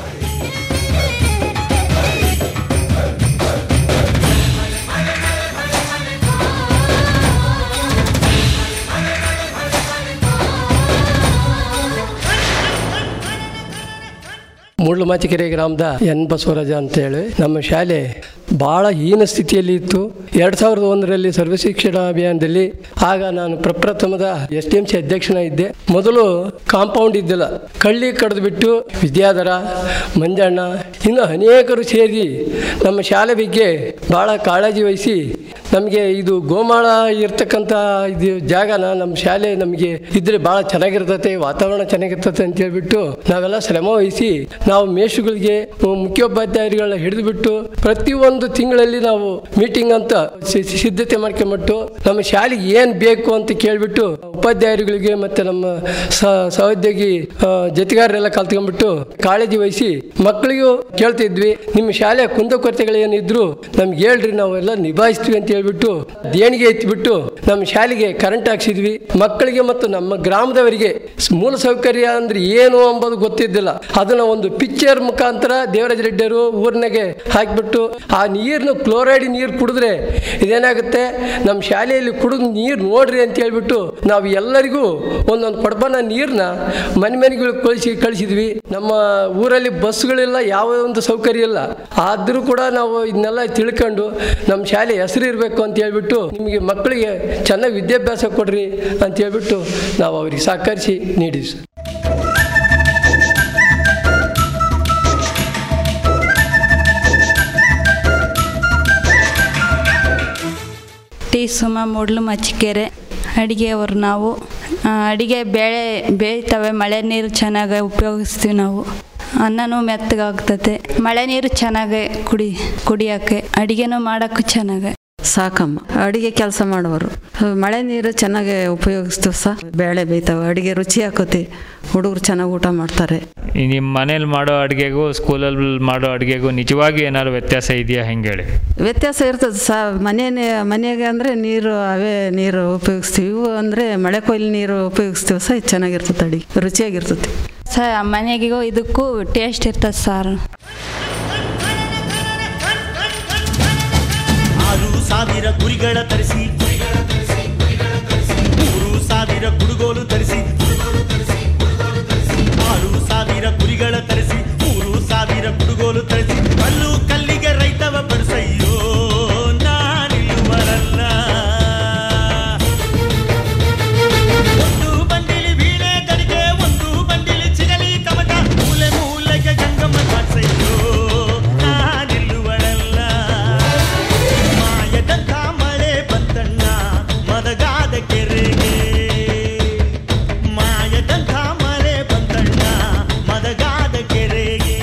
ಮೂಡ್ಲಮಾಚಿಕೆರೆ ಗ್ರಾಮದ ಎನ್ ಬಸವರಾಜ ಅಂತೇಳಿ ನಮ್ಮ ಶಾಲೆ ಭಾಳ ಹೀನ ಸ್ಥಿತಿಯಲ್ಲಿ ಇತ್ತು ಎರಡು ಸಾವಿರದ ಒಂದರಲ್ಲಿ ಸರ್ವ ಶಿಕ್ಷಣ ಅಭಿಯಾನದಲ್ಲಿ ಆಗ ನಾನು ಪ್ರಪ್ರಥಮದ ಎಸ್ ಟಿ ಎಂ ಸಿ ಅಧ್ಯಕ್ಷನಾಗಿದ್ದೆ ಮೊದಲು ಕಾಂಪೌಂಡ್ ಇದ್ದಿಲ್ಲ ಕಳ್ಳಿ ಕಡ್ದು ಬಿಟ್ಟು ವಿದ್ಯಾಧರ ಮಂಜಣ್ಣ ಇನ್ನು ಅನೇಕರು ಸೇರಿ ನಮ್ಮ ಶಾಲೆ ಬಗ್ಗೆ ಭಾಳ ಕಾಳಜಿ ವಹಿಸಿ ನಮಗೆ ಇದು ಗೋಮಾಳ ಇರ್ತಕ್ಕಂಥ ಇದು ಜಾಗನ ನಮ್ಮ ಶಾಲೆ ನಮಗೆ ಇದ್ರೆ ಭಾಳ ಚೆನ್ನಾಗಿರ್ತತೆ ವಾತಾವರಣ ಚೆನ್ನಾಗಿರ್ತತೆ ಅಂತ ಹೇಳ್ಬಿಟ್ಟು ನಾವೆಲ್ಲ ಶ್ರಮ ವಹಿಸಿ ನಾವು ಮೇಷುಗಳಿಗೆ ಮುಖ್ಯೋಪಾಧ್ಯಾಯರುಗಳನ್ನ ಹಿಡಿದುಬಿಟ್ಟು ಪ್ರತಿಯೊಂದು ತಿಂಗಳಲ್ಲಿ ನಾವು ಮೀಟಿಂಗ್ ಅಂತ ಸಿ- ಸಿದ್ಧತೆ ಮಾಡ್ಕೊಂಬಿಟ್ಟು ನಮ್ಮ ಶಾಲೆಗೆ ಏನು ಬೇಕು ಅಂತ ಕೇಳಿಬಿಟ್ಟು ಉಪಾಧ್ಯಾಯರುಗಳಿಗೆ ಮತ್ತೆ ನಮ್ಮ ಸ- ಸಹೋದ್ಯೋಗಿ ಆ, ಜೊತೆಗಾರರೆಲ್ಲ ಕಲ್ತ್ಕೊಂಡ್ಬಿಟ್ಟು ಕಾಳಜಿ ವಹಿಸಿ ಮಕ್ಕಳಿಗೂ ಕೇಳ್ತಿದ್ವಿ ನಿಮ್ಮ ಶಾಲೆ ಕುಂದಕೊರತೆಗಳು ಏನಿದ್ರು ನಮ್ಗೆ ಹೇಳ್ರಿ ನಾವೆಲ್ಲ ನಿಭಾಯಿಸ್ತೀವಿ ಅಂತ ಹೇಳ್ಬಿಟ್ಟು ದೇಣಿಗೆ ಎತ್ತಿಬಿಟ್ಟು ನಮ್ಮ ಶಾಲೆಗೆ ಕರೆಂಟ್ ಹಾಕ್ಸಿದ್ವಿ ಮಕ್ಕಳಿಗೆ ಮತ್ತು ನಮ್ಮ ಗ್ರಾಮದವರಿಗೆ ಸ್- ಮೂಲ ಸೌಕರ್ಯ ಅಂದ್ರೆ ಏನು ಎಂಬುದು ಗೊತ್ತಿದ್ದಿಲ್ಲ ಅದನ್ನ ಒಂದು ಪಿಕ್ಚರ್ ಮುಖಾಂತರ ದೇವರಾಜ ರೆಡ್ಡಿಯವರು ಊರಿನಾಗೆ ಹಾಕಿಬಿಟ್ಟು ಆ ನೀರನ್ನು ಕ್ಲೋರೈಡ್ ನೀರು ಕುಡಿದ್ರೆ ಇದೇನಾಗುತ್ತೆ ನಮ್ಮ ಶಾಲೆಯಲ್ಲಿ ಕುಡಿದು ನೀರು ನೋಡ್ರಿ ಅಂತ ಹೇಳ್ಬಿಟ್ಟು ನಾವು ಎಲ್ಲರಿಗೂ ಒಂದೊಂದು ಕೊಡಬನ ನೀರನ್ನ ಮನೆ ಮನೆಗಳು ಕಳಿಸಿ ಕಳಿಸಿದ್ವಿ ನಮ್ಮ ಊರಲ್ಲಿ ಬಸ್ಗಳಿಲ್ಲ ಯಾವ ಒಂದು ಸೌಕರ್ಯ ಇಲ್ಲ ಆದರೂ ಕೂಡ ನಾವು ಇದನ್ನೆಲ್ಲ ತಿಳ್ಕೊಂಡು ನಮ್ಮ ಶಾಲೆ ಹೆಸರು ಇರಬೇಕು ಅಂತ ಹೇಳ್ಬಿಟ್ಟು ನಿಮಗೆ ಮಕ್ಕಳಿಗೆ ಚೆನ್ನಾಗಿ ವಿದ್ಯಾಭ್ಯಾಸ ಕೊಡ್ರಿ ಅಂತ ಹೇಳ್ಬಿಟ್ಟು ನಾವು ಅವ್ರಿಗೆ ಸಹಕರಿಸಿ ನೀಡಿದ್ವಿ ಸರ್ ಟಿ ಸುಮ ಮೂಡ್ಲು ಮಚ್ಚಿಕೆರೆ ಅಡುಗೆಯವರು ನಾವು ಆ, ಅಡುಗೆ ಬೇಳೆ ಬೇಯ್ತವೆ ಮಳೆ ನೀರು ಚೆನ್ನಾಗಿ ಉಪಯೋಗಿಸ್ತೀವಿ ನಾವು ಅನ್ನನೂ ಮೆತ್ತಗಾಗ್ತತೆ ಮಳೆ ನೀರು ಚೆನ್ನಾಗಿ ಕುಡಿ ಕುಡಿಯೋಕ್ಕೆ ಅಡುಗೆನೂ ಮಾಡೋಕ್ಕೂ ಚೆನ್ನಾಗಿ ಸಾಕಮ್ಮ ಅಡಿಗೆ ಕೆಲಸ ಮಾಡೋರು ಮಳೆ ನೀರು ಚೆನ್ನಾಗಿ ಉಪಯೋಗಿಸ್ತೀವಿ ಸಹ ಬೇಳೆ ಬೇಯ್ತಾವೆ ಅಡಿಗೆ ರುಚಿ ಹಾಕೋತಿ ಹುಡುಗರು ಚೆನ್ನಾಗಿ ಊಟ ಮಾಡ್ತಾರೆ ನಿಮ್ಮ ಮನೇಲಿ ಮಾಡೋ ಅಡುಗೆಗೂ ಸ್ಕೂಲಲ್ಲಿ ಮಾಡೋ ಅಡುಗೆಗೂ ನಿಜವಾಗಿ ಏನಾದ್ರು ವ್ಯತ್ಯಾಸ ಇದೆಯಾ ಹೆಂಗೆ ಹೇಳಿ ವ್ಯತ್ಯಾಸ ಇರ್ತದೆ ಸಹ ಮನೆ ಮನೆಗೆ ಅಂದರೆ ನೀರು ಅವೇ ನೀರು ಉಪಯೋಗಿಸ್ತೀವಿ ಇವು ಅಂದರೆ ಮಳೆ ಕೊಯ್ಲು ನೀರು ಉಪಯೋಗಿಸ್ತೀವಿ ಸಹ ಇದು ಚೆನ್ನಾಗಿರ್ತದೆ ಅಡಿಗೆ ರುಚಿಯಾಗಿರ್ತದೆ ಸ ಮನೆಗಿಗೂ ಇದಕ್ಕೂ ಟೇಸ್ಟ್ ಇರ್ತದೆ ಸರ್ ಆರು ಸಾವಿರ ಕುರಿಗಳ ತರಿಸಿ ಮೂರು ಸಾವಿರ ಕುಡುಗೋಲು ತರಿಸಿ ಆರು ಸಾವಿರ ಕುರಿಗಳ ತರಿಸಿ ಮೂರು ಸಾವಿರ ಕುಡುಗೋಲು ತರಿಸಿ ಕಲ್ಲು ಕಲ್ಲಿಗೆ ರೈತವ ಬಡಿಸಯ್ಯೋ ನಾನಿರುವರಲ್ಲ ಒಂದು ಬಂಡಿಲಿ ವೀಣೆ ಗಡಿಗೆ ಒಂದು ಬಂಡಿಲಿ ಚಿಗಲಿ ಕಮಟ ಮೂಲೆ ಮೂಲೆಗೆ ಗಂಗಮ್ಮ ಕಾಡ್ಸಯ್ಯೋ ನಾನಿರುವಳಲ್ಲ ಮಾಯದಂಥ ಮಳೆ ಬಂತಣ್ಣ ಮದಗಾದ ಕೆರೆಗೆ ಮಾಯದಂಥ ಮಳೆ ಬಂತಣ್ಣ ಮದಗಾದ ಕೆರೆಗೆ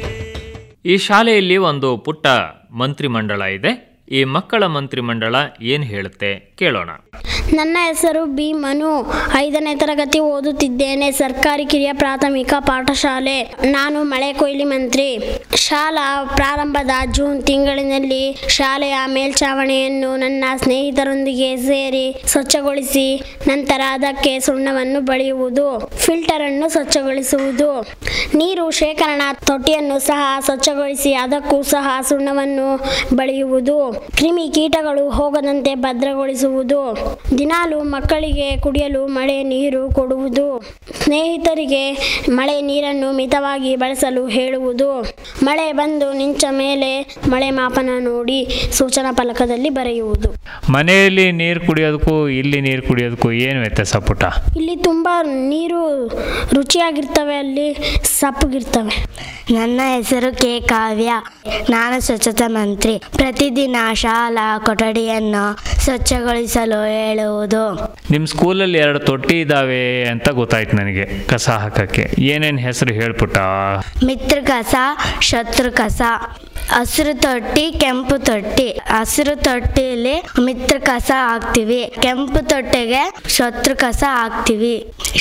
ಈ ಶಾಲೆಯಲ್ಲಿ ಒಂದು ಪುಟ್ಟ ಮಂತ್ರಿಮಂಡಲ ಇದೆ ಈ ಮಕ್ಕಳ ಮಂತ್ರಿಮಂಡಲ ಏನು ಹೇಳುತ್ತೆ ಕೇಳೋಣ ನನ್ನ ಹೆಸರು ಬಿ ಮನು ಐದನೇ ತರಗತಿ ಓದುತ್ತಿದ್ದೇನೆ ಸರ್ಕಾರಿ ಕಿರಿಯ ಪ್ರಾಥಮಿಕ ಪಾಠಶಾಲೆ ನಾನು ಮಳೆ ಕೊಯ್ಲಿ ಮಂತ್ರಿ ಶಾಲಾ ಪ್ರಾರಂಭದ ಜೂನ್ ತಿಂಗಳಿನಲ್ಲಿ ಶಾಲೆಯ ಮೇಲ್ಛಾವಣಿಯನ್ನು ನನ್ನ ಸ್ನೇಹಿತರೊಂದಿಗೆ ಸೇರಿ ಸ್ವಚ್ಛಗೊಳಿಸಿ ನಂತರ ಅದಕ್ಕೆ ಸುಣ್ಣವನ್ನು ಬಳಿಯುವುದು ಫಿಲ್ಟರ್ ಅನ್ನು ಸ್ವಚ್ಛಗೊಳಿಸುವುದು ನೀರು ಶೇಖರಣಾ ತೊಟ್ಟಿಯನ್ನು ಸಹ ಸ್ವಚ್ಛಗೊಳಿಸಿ ಅದಕ್ಕೂ ಸಹ ಸುಣ್ಣವನ್ನು ಬಳಿಯುವುದು ಕ್ರಿಮಿ ಕೀಟಗಳು ಹೋಗದಂತೆ ಭದ್ರಗೊಳಿಸುವುದು ದಿನಾಲು ಮಕ್ಕಳಿಗೆ ಕುಡಿಯಲು ಮಳೆ ನೀರು ಕೊಡುವುದು ಸ್ನೇಹಿತರಿಗೆ ಮಳೆ ನೀರನ್ನು ಮಿತವಾಗಿ ಬಳಸಲು ಹೇಳುವುದು ಮಳೆ ಬಂದು ನಿಂಚ ಮೇಲೆ ಮಳೆ ಮಾಪನ ನೋಡಿ ಸೂಚನಾ ಫಲಕದಲ್ಲಿ ಬರೆಯುವುದು ಮನೆಯಲ್ಲಿ ನೀರು ಕುಡಿಯೋದಕ್ಕೂ ಇಲ್ಲಿ ನೀರು ಕುಡಿಯೋದಕ್ಕೂ ಏನು ವ್ಯತ್ಯಾಸ ಪುಟ್ಟ ಇಲ್ಲಿ ತುಂಬ ನೀರು ರುಚಿಯಾಗಿರ್ತವೆ ಅಲ್ಲಿ ಸಪ್ಪಗಿರ್ತವೆ ನನ್ನ ಹೆಸರು ಕೆ ಕಾವ್ಯ ನಾನು ಸ್ವಚ್ಛತಾ ಮಂತ್ರಿ ಪ್ರತಿದಿನ ಶಾಲಾ ಕೊಠಡಿಯನ್ನು ಸ್ವಚ್ಛಗೊಳಿಸಲು ಹೇಳುವುದು ನಿಮ್ಮ ಸ್ಕೂಲಲ್ಲಿ ಎರಡು ತೊಟ್ಟಿ ಇದ್ದಾವೆ ಅಂತ ಗೊತ್ತಾಯ್ತು ನನಗೆ ಕಸ ಹಾಕಕ್ಕೆ ಏನೇನು ಹೆಸರು ಹೇಳ್ಪುಟ್ಟ ಮಿತ್ರ ಕಸ ಶತ್ರು ಕಸ ಹಸಿರು ತೊಟ್ಟಿ ಕೆಂಪು ತೊಟ್ಟಿ ಹಸಿರು ತೊಟ್ಟಿಲಿ ಮಿತ್ರ ಕಸ ಹಾಕ್ತಿವಿ ಕೆಂಪು ತೊಟ್ಟಿಗೆ ಶತ್ರು ಕಸ ಹಾಕ್ತಿವಿ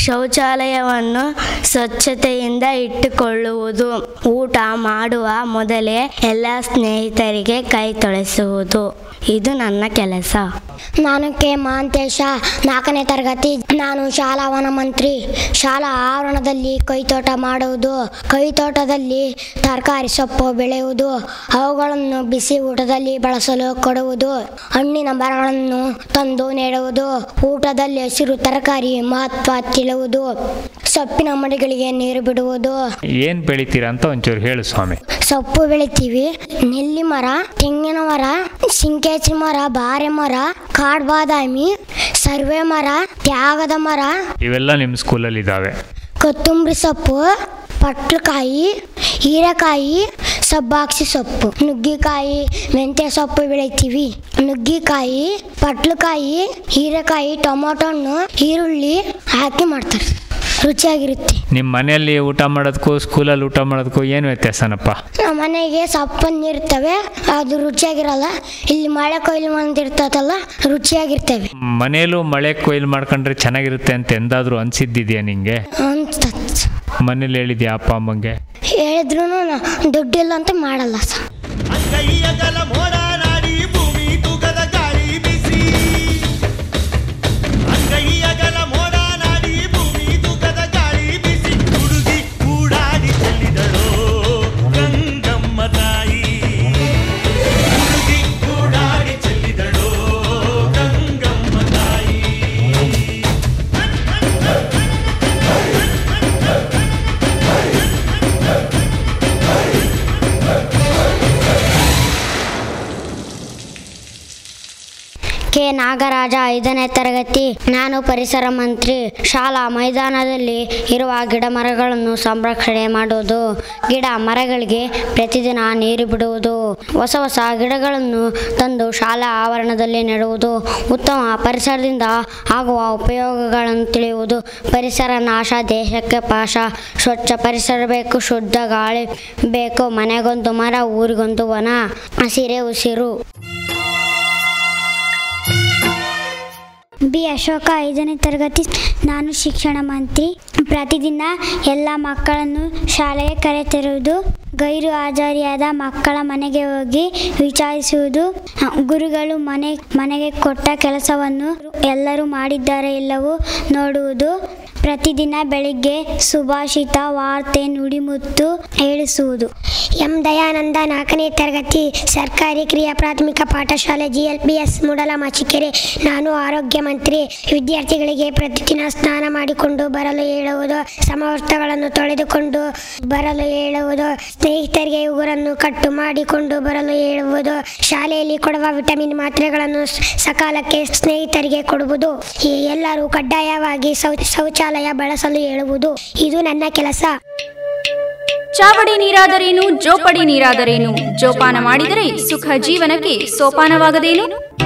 ಶೌಚಾಲಯವನ್ನು ಸ್ವಚ್ಛತೆಯಿಂದ ಇಟ್ಟುಕೊಳ್ಳುವುದು ಊಟ ಮಾಡುವ ಮೊದಲೇ ಎಲ್ಲ ಸ್ನೇಹಿತರಿಗೆ ಕೈ ತೊಳೆಸುವುದು ಇದು ನನ್ನ ಕೆಲಸ ನಾನು ಕೆ ಮಹಾಂತೇಶ ನಾಲ್ಕನೇ ತರಗತಿ ನಾನು ಶಾಲಾ ವನ ಮಂತ್ರಿ ಶಾಲಾ ಆವರಣದಲ್ಲಿ ಕೈತೋಟ ಮಾಡುವುದು ಕೈತೋಟದಲ್ಲಿ ತರಕಾರಿ ಸೊಪ್ಪು ಬೆಳೆಯುವುದು ಅವುಗಳನ್ನು ಬಿಸಿ ಊಟದಲ್ಲಿ ಬಳಸಲು ಕೊಡುವುದು ಹಣ್ಣಿನ ಮರಗಳನ್ನು ತಂದು ನೆಡುವುದು ಊಟದಲ್ಲಿ ಹಸಿರು ತರಕಾರಿ ಮಹತ್ವ ತಿಳಿಯುವುದು ಸೊಪ್ಪಿನ ಮಡಿಗಳಿಗೆ ನೀರು ಬಿಡುವುದು ಏನು ಬೆಳಿತೀರಾ ಅಂತ ಒಂಚೂರು ಹೇಳು ಸ್ವಾಮಿ ಸೊಪ್ಪು ಬೆಳಿತೀವಿ ನೆಲ್ಲಿ ಮರ ತೆಂಗಿನ ಮರ ಸಿಂಕೇಚಿ ಮರ ಬಾರೆ ಮರ ಕಾಡು ಬಾದಾಮಿ ಸರ್ವೆ ಮರ ತ್ಯಾಗದ ಮರ ಇವೆಲ್ಲ ನಿಮ್ಮ ಸ್ಕೂಲಲ್ಲಿ ಇದ್ದಾವೆ ಕೊತ್ತಂಬರಿ ಸೊಪ್ಪು ಪಟ್ಲಕಾಯಿ ಹೀರೆಕಾಯಿ ಸಬ್ಬಾಕ್ಷಿ ಸೊಪ್ಪು ನುಗ್ಗಿಕಾಯಿ ಮೆಂತ್ಯ ಸೊಪ್ಪು ಬೆಳಿತೀವಿ ನುಗ್ಗಿಕಾಯಿ ಪಟ್ಲಕಾಯಿ ಹೀರೆಕಾಯಿ ಟೊಮೊಟೊ ಹಣ್ಣು ಈರುಳ್ಳಿ ಹಾಕಿ ಮಾಡ್ತಾರೆ ರುಚಿಯಾಗಿರುತ್ತೆ ನಿಮ್ಮ ಮನೆಯಲ್ಲಿ ಊಟ ಮಾಡೋದಕ್ಕೂ ಸ್ಕೂಲಲ್ಲಿ ಊಟ ಮಾಡೋದಕ್ಕೂ ಏನು ವ್ಯತ್ಯಾಸನಪ್ಪ ನಮ್ಮ ಮನೆಗೆ ಸಪ್ಪನ್ನು ಇರ್ತವೆ ಅದು ರುಚಿಯಾಗಿರಲ್ಲ ಇಲ್ಲಿ ಮಳೆ ಕೊಯ್ಲು ಬಂದಿರ್ತದಲ್ಲ ರುಚಿಯಾಗಿರ್ತವೆ ಮನೇಲೂ ಮಳೆ ಕೊಯ್ಲು ಮಾಡ್ಕೊಂಡ್ರೆ ಚೆನ್ನಾಗಿರುತ್ತೆ ಅಂತ ಎಂದಾದರೂ ಅನ್ಸಿದ್ದಿದ್ಯಾ ನಿಂಗೆ ಅಂತ ಮನೇಲಿ ಹೇಳಿದ್ಯಾ ಅಪ್ಪ ಅಮ್ಮಂಗೆ ಹೇಳಿದ್ರು ದುಡ್ಡಿಲ್ಲ ಅಂತ ಮಾಡಲ್ಲ ಸರ್ ಅಂಗೈಯಗಲ ಮೋಡ ನಾಡಿ ಭೂಮಿ ತೂಗದ ಗಾಳಿ ಬಿಸಿ ಅಂಗೈಯಗಲ ಮೋಡ ನಾಡಿ ಭೂಮಿ ತೂಗದ ಗಾಳಿ ಬಿಸಿ ಹುಡುಗಿ ಕೂಡಾಡಿ ಚೆಲ್ಲಿದಳು ಗಂಗಮ್ಮ ತಾಯಿ ಹುಡುಗಿ ಕೂಡಾಡಿ ಚೆಲ್ಲಿದಳು ಗಂಗಮ್ಮ ತಾಯಿ ಕೆ ನಾಗರಾಜ ಐದನೇ ತರಗತಿ ನಾನು ಪರಿಸರ ಮಂತ್ರಿ ಶಾಲಾ ಮೈದಾನದಲ್ಲಿ ಇರುವ ಗಿಡ ಮರಗಳನ್ನು ಸಂರಕ್ಷಣೆ ಮಾಡುವುದು ಗಿಡ ಮರಗಳಿಗೆ ಪ್ರತಿದಿನ ನೀರು ಬಿಡುವುದು ಹೊಸ ಹೊಸ ಗಿಡಗಳನ್ನು ತಂದು ಶಾಲಾ ಆವರಣದಲ್ಲಿ ನೆಡುವುದು ಉತ್ತಮ ಪರಿಸರದಿಂದ ಆಗುವ ಉಪಯೋಗಗಳನ್ನು ತಿಳಿಯುವುದು ಪರಿಸರ ನಾಶ ದೇಶಕ್ಕೆ ಪಾಶ ಸ್ವಚ್ಛ ಪರಿಸರ ಬೇಕು ಶುದ್ಧ ಗಾಳಿ ಬೇಕು ಮನೆಗೊಂದು ಮರ ಊರಿಗೊಂದು ವನ ಹಸಿರೇ ಉಸಿರು ಬಿ ಅಶೋಕ ಐದನೇ ತರಗತಿ ನಾನು ಶಿಕ್ಷಣ ಮಂತ್ರಿ ಪ್ರತಿದಿನ ಎಲ್ಲ ಮಕ್ಕಳನ್ನು ಶಾಲೆಗೆ ಕರೆತರುವುದು ಗೈರು ಹಾಜರಿಯಾದ ಮಕ್ಕಳ ಮನೆಗೆ ಹೋಗಿ ವಿಚಾರಿಸುವುದು ಗುರುಗಳು ಮನೆ ಮನೆಗೆ ಕೊಟ್ಟ ಕೆಲಸವನ್ನು ಎಲ್ಲರೂ ಮಾಡಿದ್ದಾರೆ ಇಲ್ಲವೋ ನೋಡುವುದು ಪ್ರತಿದಿನ ಬೆಳಿಗ್ಗೆ ಸುಭಾಷಿತ ವಾರ್ತೆ ನುಡಿಮುತ್ತು ಹೇಳಿಸುವುದು ಎಂ ದಯಾನಂದ ನಾಲ್ಕನೇ ತರಗತಿ ಸರ್ಕಾರಿ ಕ್ರಿಯಾ ಪ್ರಾಥಮಿಕ ಪಾಠಶಾಲೆ G L P S Moodalamachikere ನಾನು ಆರೋಗ್ಯ ಮಂತ್ರಿ ವಿದ್ಯಾರ್ಥಿಗಳಿಗೆ ಪ್ರತಿದಿನ ಸ್ನಾನ ಮಾಡಿಕೊಂಡು ಬರಲು ಹೇಳುವುದು ಸಮವಸ್ತ್ರಗಳನ್ನು ತೊಳೆದುಕೊಂಡು ಬರಲು ಹೇಳುವುದು ಸ್ನೇಹಿತರಿಗೆ ಉಗುರನ್ನು ಕಟ್ಟು ಮಾಡಿಕೊಂಡು ಬರಲು ಹೇಳುವುದು ಶಾಲೆಯಲ್ಲಿ ಕೊಡುವ ವಿಟಮಿನ್ ಮಾತ್ರೆಗಳನ್ನು ಸ- ಸಕಾಲಕ್ಕೆ ಸ್ನೇಹಿತರಿಗೆ ಕೊಡುವುದು ಈ ಎಲ್ಲರೂ ಕಡ್ಡಾಯವಾಗಿ ಶೌಚ ಶೌಚಾಲಯ ಬಳಸಲು ಹೇಳುವುದು ಇದು ನನ್ನ ಕೆಲಸ ಚಾವಡಿ ನೀರಾದರೇನು ಜೋಪಡಿ ನೀರಾದರೇನು ಜೋಪಾನ ಮಾಡಿದರೆ ಸುಖ ಜೀವನಕ್ಕೆ ಸೋಪಾನವಾಗದೇನು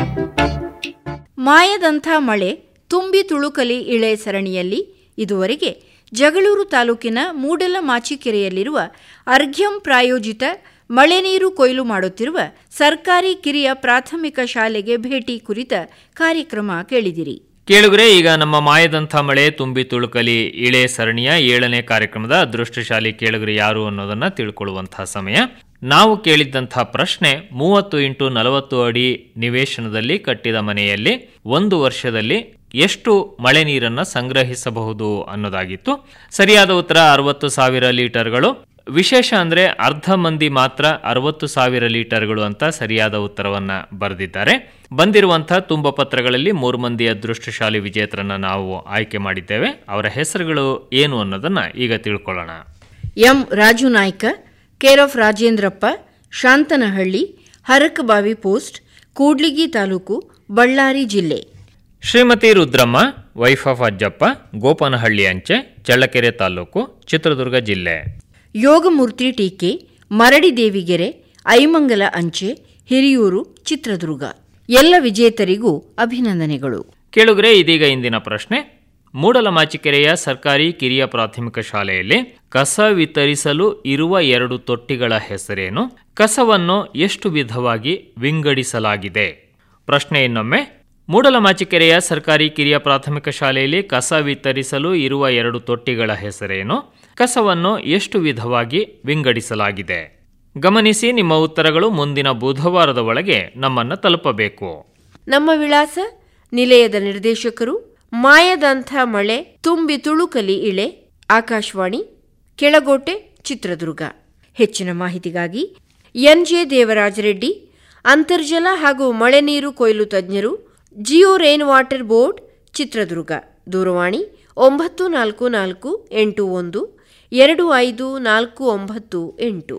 ಮಾಯದಂಥ ಮಳೆ ತುಂಬಿ ತುಳುಕಲಿ ಇಳೆ ಸರಣಿಯಲ್ಲಿ ಇದುವರೆಗೆ ಜಗಳೂರು ತಾಲೂಕಿನ ಮೂಡಲ ಮಾಚಿಕೆರೆಯಲ್ಲಿರುವ ಅರ್ಘ್ಯಂ ಪ್ರಾಯೋಜಿತ ಮಳೆ ನೀರು ಕೊಯ್ಲು ಮಾಡುತ್ತಿರುವ ಸರ್ಕಾರಿ ಕಿರಿಯ ಪ್ರಾಥಮಿಕ ಶಾಲೆಗೆ ಭೇಟಿ ಕುರಿತ ಕಾರ್ಯಕ್ರಮ ಕೇಳಿದಿರಿ ಕೇಳುಗರೆ ಈಗ ನಮ್ಮ ಮಾಯದಂಥ ಮಳೆ ತುಂಬಿ ತುಳುಕಲಿ ಇಳೆ ಸರಣಿಯ ಏಳನೇ ಕಾರ್ಯಕ್ರಮದ ಅದೃಷ್ಟಶಾಲಿ ಕೇಳುಗರು ಯಾರು ಅನ್ನೋದನ್ನ ತಿಳ್ಕೊಳ್ಳುವಂತಹ ಸಮಯ ನಾವು ಕೇಳಿದ್ದಂಥ ಪ್ರಶ್ನೆ ಮೂವತ್ತು ಇಂಟು ನಲವತ್ತು ಅಡಿ ನಿವೇಶನದಲ್ಲಿ ಕಟ್ಟಿದ ಮನೆಯಲ್ಲಿ ಒಂದು ವರ್ಷದಲ್ಲಿ ಎಷ್ಟು ಮಳೆ ನೀರನ್ನ ಸಂಗ್ರಹಿಸಬಹುದು ಅನ್ನೋದಾಗಿತ್ತು ಸರಿಯಾದ ಉತ್ತರ ಅರವತ್ತು ಸಾವಿರ ಲೀಟರ್ಗಳು ವಿಶೇಷ ಅಂದ್ರೆ ಅರ್ಧ ಮಂದಿ ಮಾತ್ರ ಅರವತ್ತು ಸಾವಿರ ಲೀಟರ್ಗಳು ಅಂತ ಸರಿಯಾದ ಉತ್ತರವನ್ನ ಬರೆದಿದ್ದಾರೆ ಬಂದಿರುವಂತಹ ತುಂಬ ಪತ್ರಗಳಲ್ಲಿ ಮೂರು ಮಂದಿ ಅದೃಷ್ಟಶಾಲಿ ವಿಜೇತರನ್ನ ನಾವು ಆಯ್ಕೆ ಮಾಡಿದ್ದೇವೆ ಅವರ ಹೆಸರುಗಳು ಏನು ಅನ್ನೋದನ್ನ ಈಗ ತಿಳ್ಕೊಳ್ಳೋಣ M Raju Nayak care of Rajendrappa Shanthanahalli Harakabavi post Kudligi taluk Bellary ಜಿಲ್ಲೆ ಶ್ರೀಮತಿ ರುದ್ರಮ್ಮ ವೈಫ್ ಆಫ್ ಅಜ್ಜಪ್ಪ ಗೋಪನಹಳ್ಳಿ ಅಂಚೆ ಚಳ್ಳಕೆರೆ ತಾಲೂಕು ಚಿತ್ರದುರ್ಗ ಜಿಲ್ಲೆ ಯೋಗಮೂರ್ತಿ ಟೀಕೆ ಮರಡಿ ದೇವಿಗೆರೆ ಐಮಂಗಲ ಅಂಚೆ ಹಿರಿಯೂರು ಚಿತ್ರದುರ್ಗ ಎಲ್ಲ ವಿಜೇತರಿಗೂ ಅಭಿನಂದನೆಗಳು ಕೇಳುಗರೆ ಇದೀಗ ಇಂದಿನ ಪ್ರಶ್ನೆ ಮೂಡಲಮಾಚಿಕೆರೆಯ ಸರ್ಕಾರಿ ಕಿರಿಯ ಪ್ರಾಥಮಿಕ ಶಾಲೆಯಲ್ಲಿ ಕಸ ವಿತರಿಸಲು ಇರುವ ಎರಡು ತೊಟ್ಟಿಗಳ ಹೆಸರೇನು ಕಸವನ್ನು ಎಷ್ಟು ವಿಧವಾಗಿ ವಿಂಗಡಿಸಲಾಗಿದೆ ಪ್ರಶ್ನೆ ಇನ್ನೊಮ್ಮೆ ಮೂಡಲಮಾಚಿಕೆರೆಯ ಸರ್ಕಾರಿ ಕಿರಿಯ ಪ್ರಾಥಮಿಕ ಶಾಲೆಯಲ್ಲಿ ಕಸ ವಿತರಿಸಲು ಇರುವ ಎರಡು ತೊಟ್ಟಿಗಳ ಹೆಸರೇನು ಕಸವನ್ನು ಎಷ್ಟು ವಿಧವಾಗಿ ವಿಂಗಡಿಸಲಾಗಿದೆ ಗಮನಿಸಿ ನಿಮ್ಮ ಉತ್ತರಗಳು ಮುಂದಿನ ಬುಧವಾರದ ಒಳಗೆ ನಮ್ಮನ್ನು ತಲುಪಬೇಕು ನಮ್ಮ ವಿಳಾಸ ನಿಲಯದ ನಿರ್ದೇಶಕರು ಮಾಯದಂಥ ಮಳೆ ತುಂಬಿ ತುಳುಕಲಿ ಇಳೆ ಆಕಾಶವಾಣಿ ಕೆಳಗೋಟೆ ಚಿತ್ರದುರ್ಗ ಹೆಚ್ಚಿನ ಮಾಹಿತಿಗಾಗಿ ಎನ್ಜೆ ದೇವರಾಜ ರೆಡ್ಡಿ ಅಂತರ್ಜಲ ಹಾಗೂ ಮಳೆ ನೀರು ಕೊಯ್ಲು ತಜ್ಞರು geo rain water board Chitradurga ದೂರವಾಣಿ ಒಂಬತ್ತು ನಾಲ್ಕು ನಾಲ್ಕು ಎಂಟು ಒಂದು ಎರಡು ಐದು ನಾಲ್ಕು ಒಂಬತ್ತು ಎಂಟು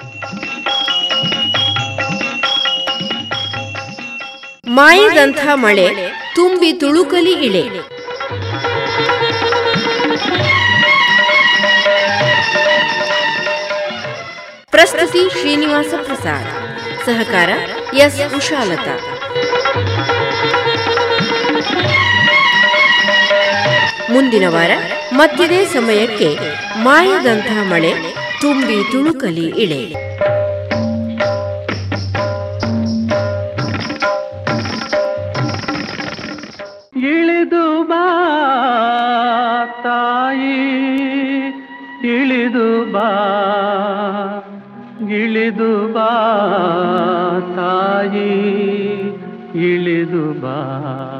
ಮಾಯದಂಥ ಮಳೆ ತುಂಬಿ ತುಳುಕಲಿ ಇಳೆ ಪ್ರಸ್ತುತಿ ಶ್ರೀನಿವಾಸ ಪ್ರಸಾದ್ ಸಹಕಾರ ಎಸ್ ಉಷಾಲತಾ ಮುಂದಿನ ವಾರ ಮತ್ತಿದೇ ಸಮಯಕ್ಕೆ ಮಾಯದಂಥ ಮಳೆ ತುಂಬಿ ತುಳುಕಲಿ ಇಳೆ ಇಳಿದು ಬಾ ತಾಯಿ ಇಳಿದು ಬಾ ಇಳಿದು ಬಾ ತಾಯಿ ಇಳಿದು ಬಾ